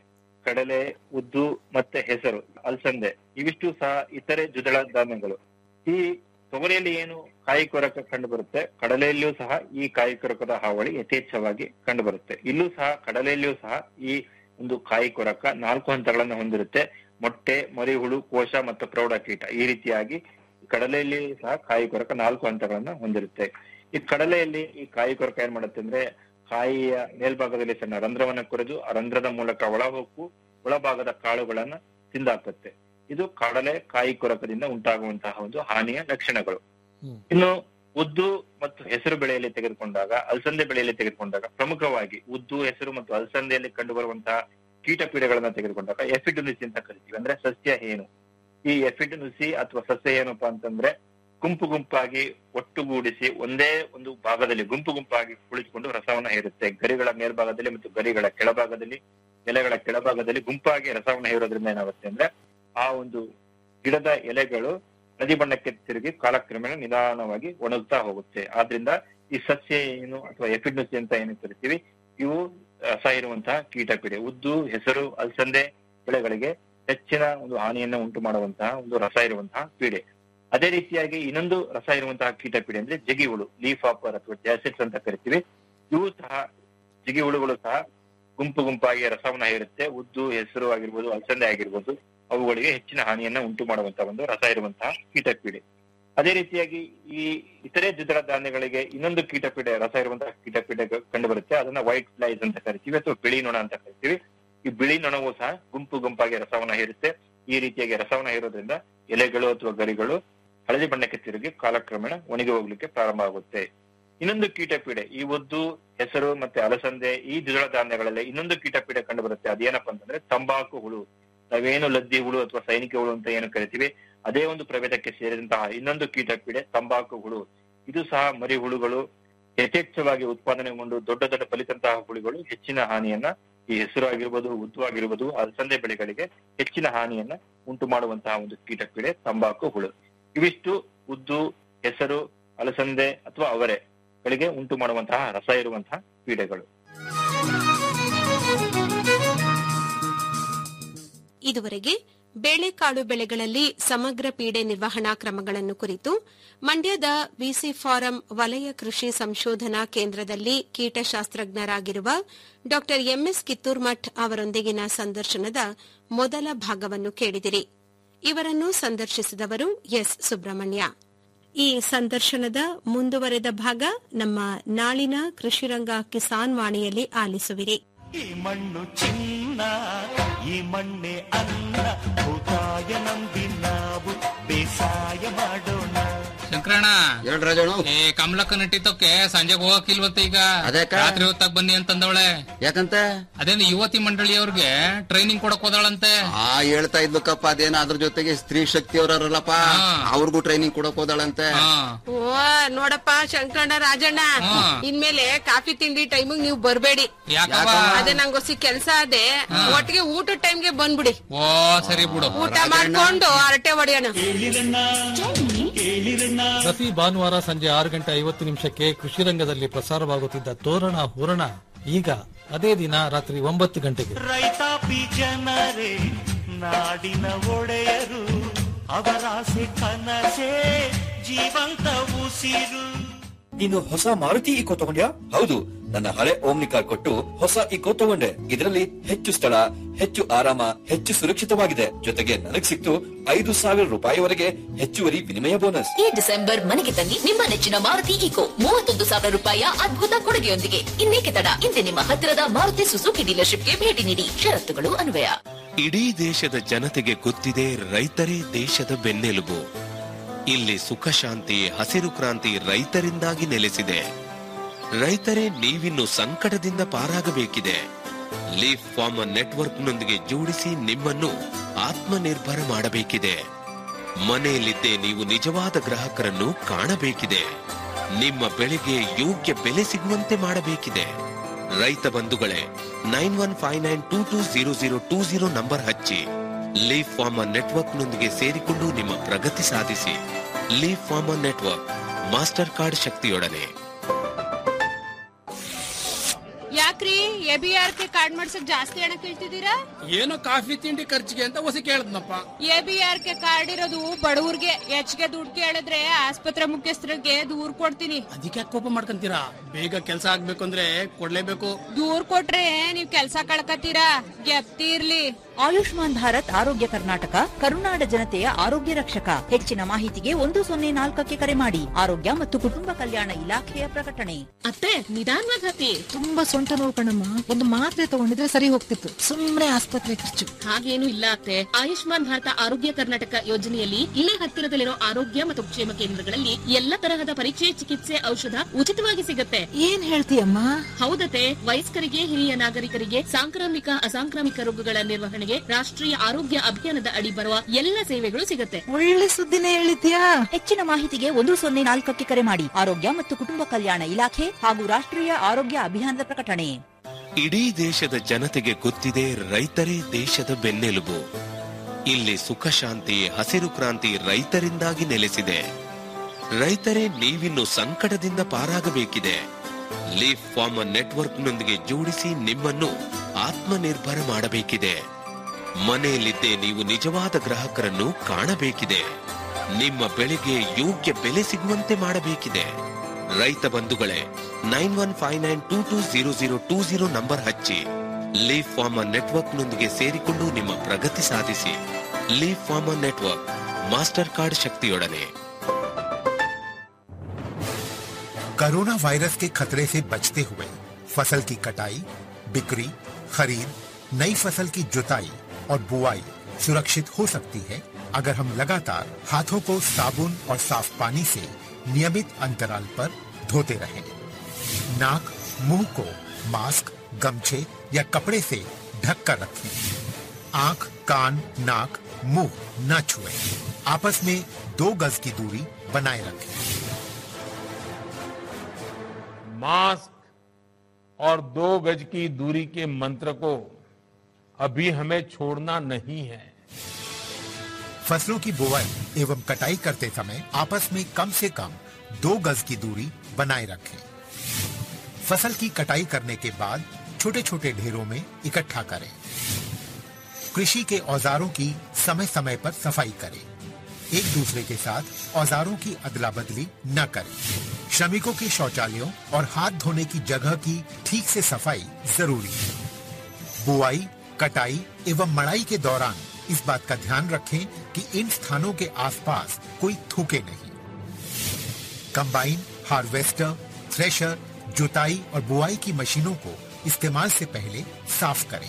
S15: ಕಡಲೆ ಉದ್ದು ಮತ್ತೆ ಹೆಸರು ಅಲಸಂದೆ ಇವಿಷ್ಟು ಸಹ ಇತರೆ ದ್ವಿದಳ ಧಾನ್ಯಗಳು ಈ ತೊಗರಿಯಲ್ಲಿ ಏನು ಕಾಯಿ ಕೊರಕ ಕಂಡು ಬರುತ್ತೆ ಕಡಲೆಯಲ್ಲಿಯೂ ಸಹ ಈ ಕಾಯಿ ಕೊರಕದ ಹಾವಳಿ ಯಥೇಚ್ಛವಾಗಿ ಕಂಡು ಬರುತ್ತೆ ಇಲ್ಲೂ ಸಹ ಕಡಲೆಯಲ್ಲಿಯೂ ಸಹ ಈ ಒಂದು ಕಾಯಿ ಕೊರಕ ನಾಲ್ಕು ಹಂತಗಳನ್ನು ಹೊಂದಿರುತ್ತೆ ಮೊಟ್ಟೆ ಮರಿಹುಳು ಕೋಶ ಮತ್ತು ಪ್ರೌಢಕೀಟ ಈ ರೀತಿಯಾಗಿ ಕಡಲೆಯಲ್ಲಿ ಸಹ ಕಾಯಿ ಕೊರಕ ನಾಲ್ಕು ಹಂತಗಳನ್ನ ಹೊಂದಿರುತ್ತೆ ಈ ಕಡಲೆಯಲ್ಲಿ ಈ ಕಾಯಿ ಕೊರಕ ಏನ್ ಮಾಡುತ್ತೆ ಅಂದ್ರೆ ಕಾಯಿಯ ಮೇಲ್ಭಾಗದಲ್ಲಿ ಸಣ್ಣ ರಂಧ್ರವನ್ನ ಕೊರೆದು ಆ ರಂಧ್ರದ ಮೂಲಕ ಒಳಹೊಕ್ಕು ಒಳಭಾಗದ ಕಾಳುಗಳನ್ನ ತಿಂದಾಕುತ್ತೆ ಇದು ಕಡಲೆ ಕಾಯಿ ಕೊರಕದಿಂದ ಉಂಟಾಗುವಂತಹ ಒಂದು ಹಾನಿಯ ಲಕ್ಷಣಗಳು ಇನ್ನು ಉದ್ದು ಮತ್ತು ಹೆಸರು ಬೆಳೆಯಲ್ಲಿ ತೆಗೆದುಕೊಂಡಾಗ ಅಲಸಂದೆ ಬೆಳೆಯಲ್ಲಿ ತೆಗೆದುಕೊಂಡಾಗ ಪ್ರಮುಖವಾಗಿ ಉದ್ದು ಹೆಸರು ಮತ್ತು ಅಲಸಂದೆಯಲ್ಲಿ ಕಂಡು ಬರುವಂತಹ ಕೀಟ ಪೀಡೆಗಳನ್ನ ತೆಗೆದುಕೊಂಡಾಗ ಎಫಿಡ್ ನುಸಿ ಅಂತ ಕರಿತೀವಿ ಅಂದ್ರೆ ಸಸ್ಯ ಏನು ಈ ಎಫಿಡ್ ನುಸಿ ಅಥವಾ ಸಸ್ಯ ಏನಪ್ಪಾ ಅಂತಂದ್ರೆ ಗುಂಪು ಗುಂಪಾಗಿ ಒಟ್ಟುಗೂಡಿಸಿ ಒಂದೇ ಒಂದು ಭಾಗದಲ್ಲಿ ಗುಂಪು ಗುಂಪಾಗಿ ಕುಳಿತುಕೊಂಡು ರಸವನ್ನ ಹೇರುತ್ತೆ ಗರಿಗಳ ಮೇಲ್ಭಾಗದಲ್ಲಿ ಮತ್ತು ಗರಿಗಳ ಕೆಳಭಾಗದಲ್ಲಿ ಎಲೆಗಳ ಕೆಳಭಾಗದಲ್ಲಿ ಗುಂಪಾಗಿ ರಸವನ್ನ ಹೇರೋದ್ರಿಂದ ಏನಾಗುತ್ತೆ ಅಂದ್ರೆ ಆ ಒಂದು ಗಿಡದ ಎಲೆಗಳು ನದಿ ಬಣ್ಣಕ್ಕೆ ತಿರುಗಿ ಕಾಲಕ್ರಮೇಣ ನಿಧಾನವಾಗಿ ಒಣಗ್ತಾ ಹೋಗುತ್ತೆ ಆದ್ರಿಂದ ಈ ಸಸ್ಯ ಏನು ಅಥವಾ ಎಫಿಡ್ನುಸಿ ಅಂತ ಏನು ಕರಿತೀವಿ ಇವು ರಸ ಇರುವಂತಹ ಕೀಟಪೀಡೆ ಉದ್ದು ಹೆಸರು ಅಲಸಂದೆ ಬೆಳೆಗಳಿಗೆ ಹೆಚ್ಚಿನ ಒಂದು ಹಾನಿಯನ್ನ ಉಂಟು ಮಾಡುವಂತಹ ಒಂದು ರಸ ಇರುವಂತಹ ಪೀಡೆ ಅದೇ ರೀತಿಯಾಗಿ ಇನ್ನೊಂದು ರಸ ಇರುವಂತಹ ಕೀಟಪೀಡೆ ಅಂದ್ರೆ ಜಗಿ ಹುಳು ಲೀಫ್ ಆಪರ್ ಅಥವಾ ಜಾಸಿಡ್ಸ್ ಅಂತ ಕರಿತೀವಿ ಇವು ಸಹ ಜಿಗಿ ಹುಳುಗಳು ಸಹ ಗುಂಪು ಗುಂಪಾಗಿ ರಸವನ್ನ ಹೇರುತ್ತೆ ಉದ್ದು ಹೆಸರು ಆಗಿರ್ಬೋದು ಅಲಸಂದೆ ಆಗಿರ್ಬೋದು ಅವುಗಳಿಗೆ ಹೆಚ್ಚಿನ ಹಾನಿಯನ್ನ ಉಂಟು ಮಾಡುವಂತಹ ಒಂದು ರಸ ಇರುವಂತಹ ಕೀಟಪೀಡೆ ಅದೇ ರೀತಿಯಾಗಿ ಈ ಇತರೆ ದ್ವಿದಳ ಧಾನ್ಯಗಳಿಗೆ ಇನ್ನೊಂದು ಕೀಟಪೀಡೆ ರಸ ಇರುವಂತಹ ಕೀಟಪೀಡೆ ಕಂಡು ಬರುತ್ತೆ ಅದನ್ನ ವೈಟ್ ಫ್ಲೈಸ್ ಅಂತ ಕರಿತೀವಿ ಅಥವಾ ಬಿಳಿ ನೊಣ ಅಂತ ಕರಿತೀವಿ ಈ ಬಿಳಿ ನೊಣವು ಸಹ ಗುಂಪು ಗುಂಪಾಗಿ ರಸವನ್ನ ಹೇರುತ್ತೆ ಈ ರೀತಿಯಾಗಿ ರಸವನ್ನ ಹೇರೋದ್ರಿಂದ ಎಲೆಗಳು ಅಥವಾ ಗರಿಗಳು ಹಳದಿ ಬಣ್ಣಕ್ಕೆ ತಿರುಗಿ ಕಾಲಕ್ರಮೇಣ ಒಣಗಿ ಹೋಗ್ಲಿಕ್ಕೆ ಪ್ರಾರಂಭ ಆಗುತ್ತೆ ಇನ್ನೊಂದು ಕೀಟಪೀಡೆ ಈ ಉದ್ದು ಹೆಸರು ಮತ್ತೆ ಅಲಸಂದೆ ಈ ದ್ವಿದಳ ಧಾನ್ಯಗಳಲ್ಲಿ ಇನ್ನೊಂದು ಕೀಟಪೀಡೆ ಕಂಡು ಬರುತ್ತೆ ಅದೇನಪ್ಪ ಅಂತಂದ್ರೆ ತಂಬಾಕು ಹುಳು ನಾವೇನು ಲದ್ದಿ ಹುಳು ಅಥವಾ ಸೈನಿಕ ಹುಳು ಅಂತ ಏನು ಕರಿತೀವಿ ಅದೇ ಒಂದು ಪ್ರಭೇದಕ್ಕೆ ಸೇರಿದಂತಹ ಇನ್ನೊಂದು ಕೀಟಪೀಡೆ ತಂಬಾಕು ಹುಳು ಇದು ಸಹ ಮರಿ ಹುಳುಗಳು ಯಥೇಚ್ಛವಾಗಿ ಉತ್ಪಾದನೆಗೊಂಡು ದೊಡ್ಡ ದೊಡ್ಡ ಫಲಿತಂತಹ ಹುಳುಗಳು ಹೆಚ್ಚಿನ ಹಾನಿಯನ್ನ ಈ ಹೆಸರು ಆಗಿರ್ಬೋದು ಉದ್ದು ಆಗಿರ್ಬೋದು ಅಲಸಂದೆ ಬೆಳೆಗಳಿಗೆ ಹೆಚ್ಚಿನ ಹಾನಿಯನ್ನ ಉಂಟು ಮಾಡುವಂತಹ ಒಂದು ಕೀಟಪೀಡೆ ತಂಬಾಕು ಹುಳು ಇವಿಷ್ಟು ಉದ್ದು ಹೆಸರು ಅಲಸಂದೆ ಅಥವಾ ಅವರೆ ಗಳಿಗೆ ಉಂಟು ಮಾಡುವಂತಹ ರಸ ಇರುವಂತಹ ಪೀಡೆಗಳು
S2: ಇದುವರೆಗೆ ಬೇಳೆಕಾಳು ಬೆಳೆಗಳಲ್ಲಿ ಸಮಗ್ರ ಪೀಡೆ ನಿರ್ವಹಣಾ ಕ್ರಮಗಳನ್ನು ಕುರಿತು ಮಂಡ್ಯದ ವಿಸಿ ಫಾರಂ ವಲಯ ಕೃಷಿ ಸಂಶೋಧನಾ ಕೇಂದ್ರದಲ್ಲಿ ಕೀಟಶಾಸ್ತ್ರಜ್ಞರಾಗಿರುವ ಡಾ ಎಂಎಸ್ ಕಿತ್ತೂರ್ಮಠ್ ಅವರೊಂದಿಗಿನ ಸಂದರ್ಶನದ ಮೊದಲ ಭಾಗವನ್ನು ಕೇಳಿದಿರಿ ಇವರನ್ನು ಸಂದರ್ಶಿಸಿದವರು ಎಸ್ ಸುಬ್ರಹ್ಮಣ್ಯ ಈ ಸಂದರ್ಶನದ ಮುಂದುವರೆದ ಭಾಗ ನಮ್ಮ ನಾಳಿನ ಕೃಷಿರಂಗ ಕಿಸಾನ್ ವಾಣಿಯಲ್ಲಿ ಆಲಿಸುವಿರಿ
S16: ಈ ಮಣ್ಣು ಚಿನ್ನ ಈ ಮಣ್ಣೆ ಅನ್ನ ಭೂತಾಯ ನಂಬಿ ನಾವು ಬೇಸಾಯ ಮಾಡೋಣ
S11: ಶಂಕರಣ್ಣ
S17: ಹೇಳ್ ರಾಜಣ್ಣ
S11: ಏ ಕಮಲಕ್ಕ ನಟ್ಟಿದ್ದಕ್ಕೆ ಸಂಜೆಗೆ ಹೋಗಕ್ಕಿಲ್ವತ್ತ ಈಗ
S17: ಅದಕ್ಕ?
S11: ರಾತ್ರಿ ಹೊತ್ತಾಗ ಬನ್ನಿ ಅಂತಂದವಳೆ
S17: ಯಾಕಂತ
S11: ಅದೇನು ಯುವತಿ ಮಂಡಳಿಯವ್ರಿಗೆ ಟ್ರೈನಿಂಗ್ ಕೊಡಕ್ ಹೋದಳಂತೆ
S17: ಆ ಹೇಳ್ತಾ ಇದ್ಲಕ್ಕಪ್ಪ ಅದೇನ ಅದ್ರ ಜೊತೆಗೆ ಸ್ತ್ರೀ ಶಕ್ತಿ ಅವರಲ್ಲಪ್ಪ ಅವ್ರಿಗೂ ಟ್ರೈನಿಂಗ್ ಕೊಡಕ್ ಹೋದಾಳಂತೆ
S2: ಓ ನೋಡಪ್ಪ ಶಂಕರಣ್ಣ ರಾಜಣ್ಣ ಇನ್ಮೇಲೆ ಕಾಫಿ ತಿಂಡಿ ಟೈಮಿಗೆ ನೀವು ಬರ್ಬೇಡಿ
S11: ಯಾಕವ್ವ?
S2: ಅದೇ ನಂಗೊಸಿ ಕೆಲ್ಸ ಅದೇ ಒಟ್ಟಿಗೆ ಊಟದ ಟೈಮ್ಗೆ ಬಂದ್ಬಿಡಿ
S11: ಓ ಸರಿ ಬಿಡು
S2: ಊಟ ಮಾಡ್ಕೊಂಡು ಹರಟೆ ಹೊಡೆಯೋಣ
S14: ಪ್ರತಿ ಭಾನುವಾರ ಸಂಜೆ ಆರು ಗಂಟೆ ಐವತ್ತು ನಿಮಿಷಕ್ಕೆ ಕೃಷಿ ರಂಗದಲ್ಲಿ ಪ್ರಸಾರವಾಗುತ್ತಿದ್ದ ತೋರಣ ಹೂರಣ ಈಗ ಅದೇ ದಿನ ರಾತ್ರಿ ಒಂಬತ್ತು ಗಂಟೆಗೆ
S16: ರೈತಾಪಿ ಜನರೇ ನಾಡಿನ ಒಡೆಯರು ಅವರಾಸೆ ಕನಸೇ ಜೀವಂತ ಉಸಿರು
S6: ನೀನು ಹೊಸ ಮಾರುತಿ ಇಕೋ ತಗೊಂಡ್ಯಾ ಹೌದು ನನ್ನ ಹಳೆ ಓಮ್ನಿ ಕಾರ್ ಕೊಟ್ಟು ಹೊಸ ಇಕೋ ತಗೊಂಡೆ ಇದರಲ್ಲಿ ಹೆಚ್ಚು ಸ್ಥಳ ಹೆಚ್ಚು ಆರಾಮ ಹೆಚ್ಚು ಸುರಕ್ಷಿತವಾಗಿದೆ ಜೊತೆಗೆ ನನಗ್ ಸಿಕ್ತು ಐದು ಸಾವಿರ ರೂಪಾಯಿವರೆಗೆ ಹೆಚ್ಚುವರಿ ವಿನಿಮಯ ಬೋನಸ್
S7: ಈ ಡಿಸೆಂಬರ್ ಮನೆಗೆ ತನ್ನಿ ನಿಮ್ಮ ನೆಚ್ಚಿನ ಮಾರುತಿ ಈಕೋ ಮೂವತ್ತೊಂದು ಸಾವಿರ ರೂಪಾಯಿಯ ಅದ್ಭುತ ಕೊಡುಗೆಯೊಂದಿಗೆ ಇನ್ನೇಕೆ ತಡ ಇಂದೇ ನಿಮ್ಮ ಹತ್ತಿರದ ಮಾರುತಿ ಸುಜುಕಿ ಡೀಲರ್ಶಿಪ್ಗೆ ಭೇಟಿ ನೀಡಿ ಷರತ್ತುಗಳು ಅನ್ವಯ
S5: ಇಡೀ ದೇಶದ ಜನತೆಗೆ ಗೊತ್ತಿದೆ ರೈತರೇ ದೇಶದ ಬೆನ್ನೆಲುಬು ಇಲ್ಲಿ ಸುಖ ಶಾಂತಿ ಹಸಿರು ಕ್ರಾಂತಿ ರೈತರಿಂದಾಗಿ ನೆಲೆಸಿದೆ ರೈತರೇ ನೀವಿನ್ನು ಸಂಕಟದಿಂದ ಪಾರಾಗಬೇಕಿದೆ ಲೀಫ್ ಫಾರ್ಮರ್ ನೆಟ್ವರ್ಕ್ನೊಂದಿಗೆ ಜೋಡಿಸಿ ನಿಮ್ಮನ್ನು ಆತ್ಮನಿರ್ಭರ ಮಾಡಬೇಕಿದೆ ಮನೆಯಲ್ಲಿದ್ದೇ ನೀವು ನಿಜವಾದ ಗ್ರಾಹಕರನ್ನು ಕಾಣಬೇಕಿದೆ ನಿಮ್ಮ ಬೆಳೆಗೆ ಯೋಗ್ಯ ಬೆಲೆ ಸಿಗುವಂತೆ ಮಾಡಬೇಕಿದೆ ರೈತ ಬಂಧುಗಳೇ nine one five nine two two zero zero two zero number ಹಚ್ಚಿ ಲೀಫ್ ಫಾರ್ಮರ್ ನೆಟ್ವರ್ಕ್ನೊಂದಿಗೆ ಸೇರಿಕೊಂಡು ನಿಮ್ಮ ಪ್ರಗತಿ ಸಾಧಿಸಿ leaf farmer network master card ಶಕ್ತಿಯೊಡನೆ
S8: ಯಾಕ್ರಿ A B R K card ಮಾಡ್ಸಕ್ ಜಾಸ್ತಿ ಹಣ ಕೇಳ್ತಿದ್ದೀರಾ
S11: ಏನೋ ಕಾಫಿ ತಿಂಡಿ ಖರ್ಚಿಗೆ ಅಂತ ಹೊಸ ಕೇಳದ್ನಪ್ಪ
S8: A B R K card ಇರೋದು ಬಡವ್ರಿಗೆ ಹೆಚ್ಚಿಗೆ ದುಡ್ಡು ಕೇಳಿದ್ರೆ ಆಸ್ಪತ್ರೆ ಮುಖ್ಯಸ್ಥರಿಗೆ ದೂರ್ ಕೊಡ್ತೀನಿ
S11: ಅದಕ್ಕೆ ಯಾಕೆ ಕೋಪ ಮಾಡ್ಕೊಂತೀರಾ ಬೇಗ ಕೆಲಸ ಆಗ್ಬೇಕು ಅಂದ್ರೆ ಕೊಡ್ಲೇಬೇಕು
S8: ದೂರ್ ಕೊಟ್ರೆ ನೀವ್ ಕೆಲ್ಸ ಕಳ್ಕತ್ತೀರಾ ಗೆಪ್ತಿ ಇರ್ಲಿ
S10: ಆಯುಷ್ಮಾನ್ ಭಾರತ್ ಆರೋಗ್ಯ ಕರ್ನಾಟಕ ಕರುನಾಡ ಜನತೆಯ ಆರೋಗ್ಯ ರಕ್ಷಕ ಹೆಚ್ಚಿನ ಮಾಹಿತಿಗೆ ಒಂದು ಸೊನ್ನೆ ನಾಲ್ಕಕ್ಕೆ ಕರೆ ಮಾಡಿ ಆರೋಗ್ಯ ಮತ್ತು ಕುಟುಂಬ ಕಲ್ಯಾಣ ಇಲಾಖೆಯ ಪ್ರಕಟಣೆ
S7: ಅತ್ತೆ ನಿಧಾನವಾಗಿ ಹತ್ತಿ
S12: ತುಂಬಾ ಸೊಂಟ ನೋವು ಕಣಮ್ಮ ಒಂದು ಮಾತ್ರೆ ತಗೊಂಡಿದ್ರೆ ಸರಿ ಹೋಗ್ತಿತ್ತು ಸುಮ್ನೆ ಆಸ್ಪತ್ರೆ ಖರ್ಚು
S7: ಹಾಗೇನು ಇಲ್ಲ ಅತ್ತೆ ಆಯುಷ್ಮಾನ್ ಭಾರತ ಆರೋಗ್ಯ ಕರ್ನಾಟಕ ಯೋಜನೆಯಲ್ಲಿ ಇಲ್ಲೇ ಹತ್ತಿರದಲ್ಲಿರೋ ಆರೋಗ್ಯ ಮತ್ತು ಕ್ಷೇಮ ಕೇಂದ್ರಗಳಲ್ಲಿ ಎಲ್ಲ ತರಹದ ಪರೀಕ್ಷೆ ಚಿಕಿತ್ಸೆ ಔಷಧ ಉಚಿತವಾಗಿ ಸಿಗುತ್ತೆ
S12: ಏನ್ ಹೇಳ್ತೀಯಮ್ಮ
S7: ಹೌದತೆ ವಯಸ್ಕರಿಗೆ ಹಿರಿಯ ನಾಗರಿಕರಿಗೆ ಸಾಂಕ್ರಾಮಿಕ ಅಸಾಂಕ್ರಾಮಿಕ ರೋಗಗಳ ನಿರ್ವಹಣೆಗೆ ರಾಷ್ಟ್ರೀಯ ಆರೋಗ್ಯ ಅಭಿಯಾನದ ಅಡಿ ಬರುವ ಎಲ್ಲ ಸೇವೆಗಳು ಸಿಗುತ್ತೆ
S12: ಒಳ್ಳೆ ಸುದ್ದಿನೇ ಹೇಳಿದ್ಯಾ
S10: ಹೆಚ್ಚಿನ ಮಾಹಿತಿಗೆ ಒಂದು ಸೊನ್ನೆ ನಾಲ್ಕಕ್ಕೆ ಕರೆ ಮಾಡಿ ಆರೋಗ್ಯ ಮತ್ತು ಕುಟುಂಬ ಕಲ್ಯಾಣ ಇಲಾಖೆ ಹಾಗೂ ರಾಷ್ಟ್ರೀಯ ಆರೋಗ್ಯ ಅಭಿಯಾನದ ಪ್ರಕಟಣೆ
S5: ಇಡೀ ದೇಶದ ಜನತೆಗೆ ಗೊತ್ತಿದೆ ರೈತರೇ ದೇಶದ ಬೆನ್ನೆಲುಬು ಇಲ್ಲಿ ಸುಖ ಶಾಂತಿ ಹಸಿರು ಕ್ರಾಂತಿ ರೈತರಿಂದಾಗಿ ನೆಲೆಸಿದೆ ರೈತರೇ ನೀವಿನ್ನು ಸಂಕಟದಿಂದ ಪಾರಾಗಬೇಕಿದೆ ಲೀಫ್ ಫಾರ್ಮರ್ ನೆಟ್ವರ್ಕ್ನೊಂದಿಗೆ ಜೋಡಿಸಿ ನಿಮ್ಮನ್ನು ಆತ್ಮನಿರ್ಭರ ಮಾಡಬೇಕಿದೆ ಮನೆಯಲ್ಲಿದ್ದೇ ನೀವು ನಿಜವಾದ ಗ್ರಾಹಕರನ್ನು ಕಾಣಬೇಕಿದೆ ನಿಮ್ಮ ಬೆಳೆಗೆ ಯೋಗ್ಯ ಬೆಲೆ ಸಿಗುವಂತೆ ಮಾಡಬೇಕಿದೆ ರೈತ ಬಂಧುಗಳೇ nine one five nine two two zero zero two zero number ಹಚ್ಚಿ ಲೀಫ್ ಫಾರ್ಮರ್ ನೆಟ್ವರ್ಕ್ನೊಂದಿಗೆ ಸೇರಿಕೊಂಡು ನಿಮ್ಮ ಪ್ರಗತಿ ಸಾಧಿಸಿ leaf farmer network master card ಶಕ್ತಿಯೊಡನೆ
S18: कोरोना वायरस के खतरे से बचते हुए फसल की कटाई बिक्री खरीद नई फसल की जुताई और बुआई सुरक्षित हो सकती है अगर हम लगातार हाथों को साबुन और साफ पानी से नियमित अंतराल पर धोते रहें। नाक मुंह को मास्क गमछे या कपड़े से ढक कर रखें आंख कान नाक मुंह न छुएं। आपस में दो गज की दूरी बनाए रखें
S4: मास्क और दो गज की दूरी के मंत्र को अभी हमें छोड़ना नहीं है
S18: फसलों की बुवाई एवं कटाई करते समय आपस में कम से कम दो गज की दूरी बनाए रखें फसल की कटाई करने के बाद छोटे छोटे ढेरों में इकट्ठा करें कृषि के औजारों की समय समय पर सफाई करें एक दूसरे के साथ औजारों की अदला बदली न करें श्रमिकों के शौचालयों और हाथ धोने की जगह की ठीक से सफाई जरूरी है बुआई कटाई एवं मड़ाई के दौरान इस बात का ध्यान रखें कि इन स्थानों के आसपास कोई थूके नहीं कंबाइन हार्वेस्टर थ्रेशर जुताई और बुआई की मशीनों को इस्तेमाल से पहले साफ करें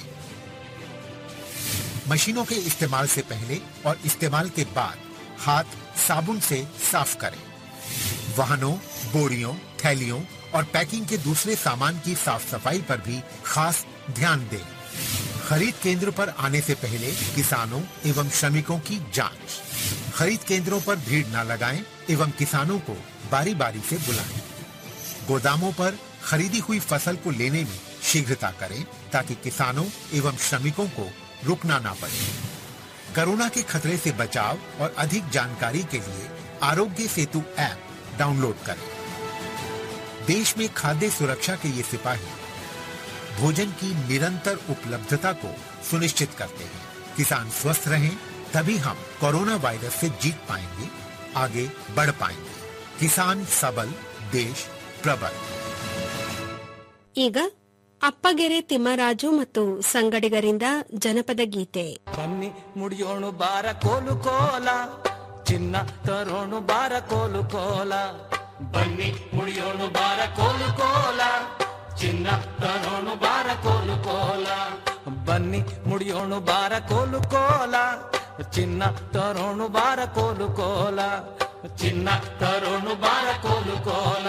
S18: मशीनों के इस्तेमाल से पहले और इस्तेमाल के बाद हाथ साबुन से साफ करें वाहनों बोरियों थैलियों और पैकिंग के दूसरे सामान की साफ सफाई पर भी खास ध्यान दें खरीद केंद्र पर आने से पहले किसानों एवं श्रमिकों की जांच खरीद केंद्रों पर भीड़ न लगाएं एवं किसानों को बारी बारी से बुलाएं गोदामों पर खरीदी हुई फसल को लेने में शीघ्रता करें ताकि किसानों एवं श्रमिकों को रुकना ना पड़े कोरोना के खतरे से बचाव और अधिक जानकारी के लिए आरोग्य सेतु ऐप डाउनलोड करें देश में खाद्य सुरक्षा के ये सिपाही भोजन की निरंतर उपलब्धता को सुनिश्चित करते हैं किसान स्वस्थ रहें तभी हम कोरोना वायरस से जीत पाएंगे आगे बढ़ पाएंगे किसान सबल देश प्रबल
S2: ಈಗ ಅಪ್ಪಗೆರೆ ತಿಮ್ಮರಾಜು ಮತ್ತು ಸಂಗಡಿಗರಿಂದ ಜನಪದ ಗೀತೆ
S16: ಬನ್ನಿ ಮುಡಿಯೋಣು ಬಾರ ಕೋಲು ಕೋಲ ಚಿನ್ನ ತರೋಣು ಬಾರ ಕೋಲು ಕೋಲ ಬನ್ನಿ ಮುಡಿಯೋಣು ಬಾರ ಕೋಲು ಕೋಲ ಚಿನ್ನ ತರೋಣು ಬಾರ ಕೋಲು ಕೋಲ ಬನ್ನಿ ಮುಡಿಯೋಣು ಬಾರ ಕೋಲು ಕೋಲ ಚಿನ್ನ ತರೋಣು ಬಾರ ಕೋಲು ಕೋಲ ಚಿನ್ನ ತರೋಣು ಬಾರ ಕೋಲು ಕೋಲ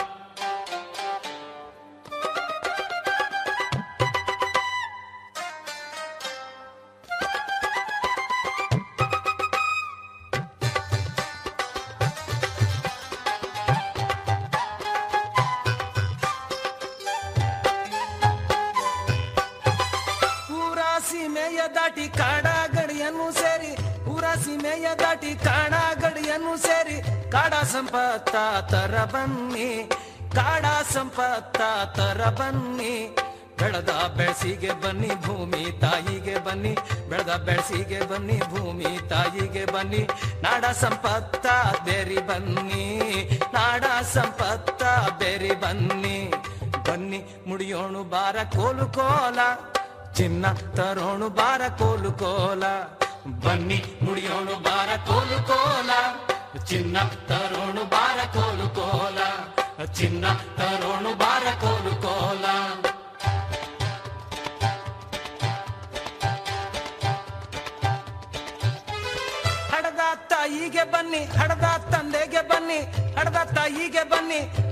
S16: ಊರ ಸೀಮೆಯ ದಾಟಿ ಕಾಡ ಗಡಿಯನ್ನು ಸೇರಿ ಊರ ಸೀಮೆಯ ದಾಟಿ ಕಾಡ ಗಡಿಯನ್ನು ಸೇರಿ ಕಾಡ ಸಂಪತ್ತ ತರ ಬನ್ನಿ ಕಾಡ ಸಂಪತ್ತ ತರ ಬನ್ನಿ ಬೆಳೆದ ಬೆಳಸಿಗೆ ಬನ್ನಿ ಭೂಮಿ ತಾಯಿಗೆ ಬನ್ನಿ ಬೆಳೆದ ಬೆಳಸಿಗೆ ಬನ್ನಿ ಭೂಮಿ ತಾಯಿಗೆ ಬನ್ನಿ ನಾಡ ಸಂಪತ್ತ ಬೇರಿ ಬನ್ನಿ ನಾಡ ಸಂಪತ್ತ ಬೇರಿ ಬನ್ನಿ ಬನ್ನಿ ಮುಡಿಯೋಣು ಬಾರ ಕೋಲು ಕೋಲ ಚಿನ್ನ ತರೋಣು ಬಾರ ಕೋಲು ಕೋಲ ಬನ್ನಿ ಮುಡಿಯೋಣು ಬಾರ ಕೋಲು ಕೋಲ ಚಿನ್ನ ತರೋಣು ಬಾರ ಕೋಲು ಕೋಲ ಚಿನ್ನ ತರೋಣು ಬಾರ ಕೋಲು ಕೋಲ ಹಡದ ತಾಯಿಗೆ ಬನ್ನಿ ಹಡದ ತಂದೆಗೆ ಬನ್ನಿ ಹಡದ ತಾಯಿಗೆ ಬನ್ನಿ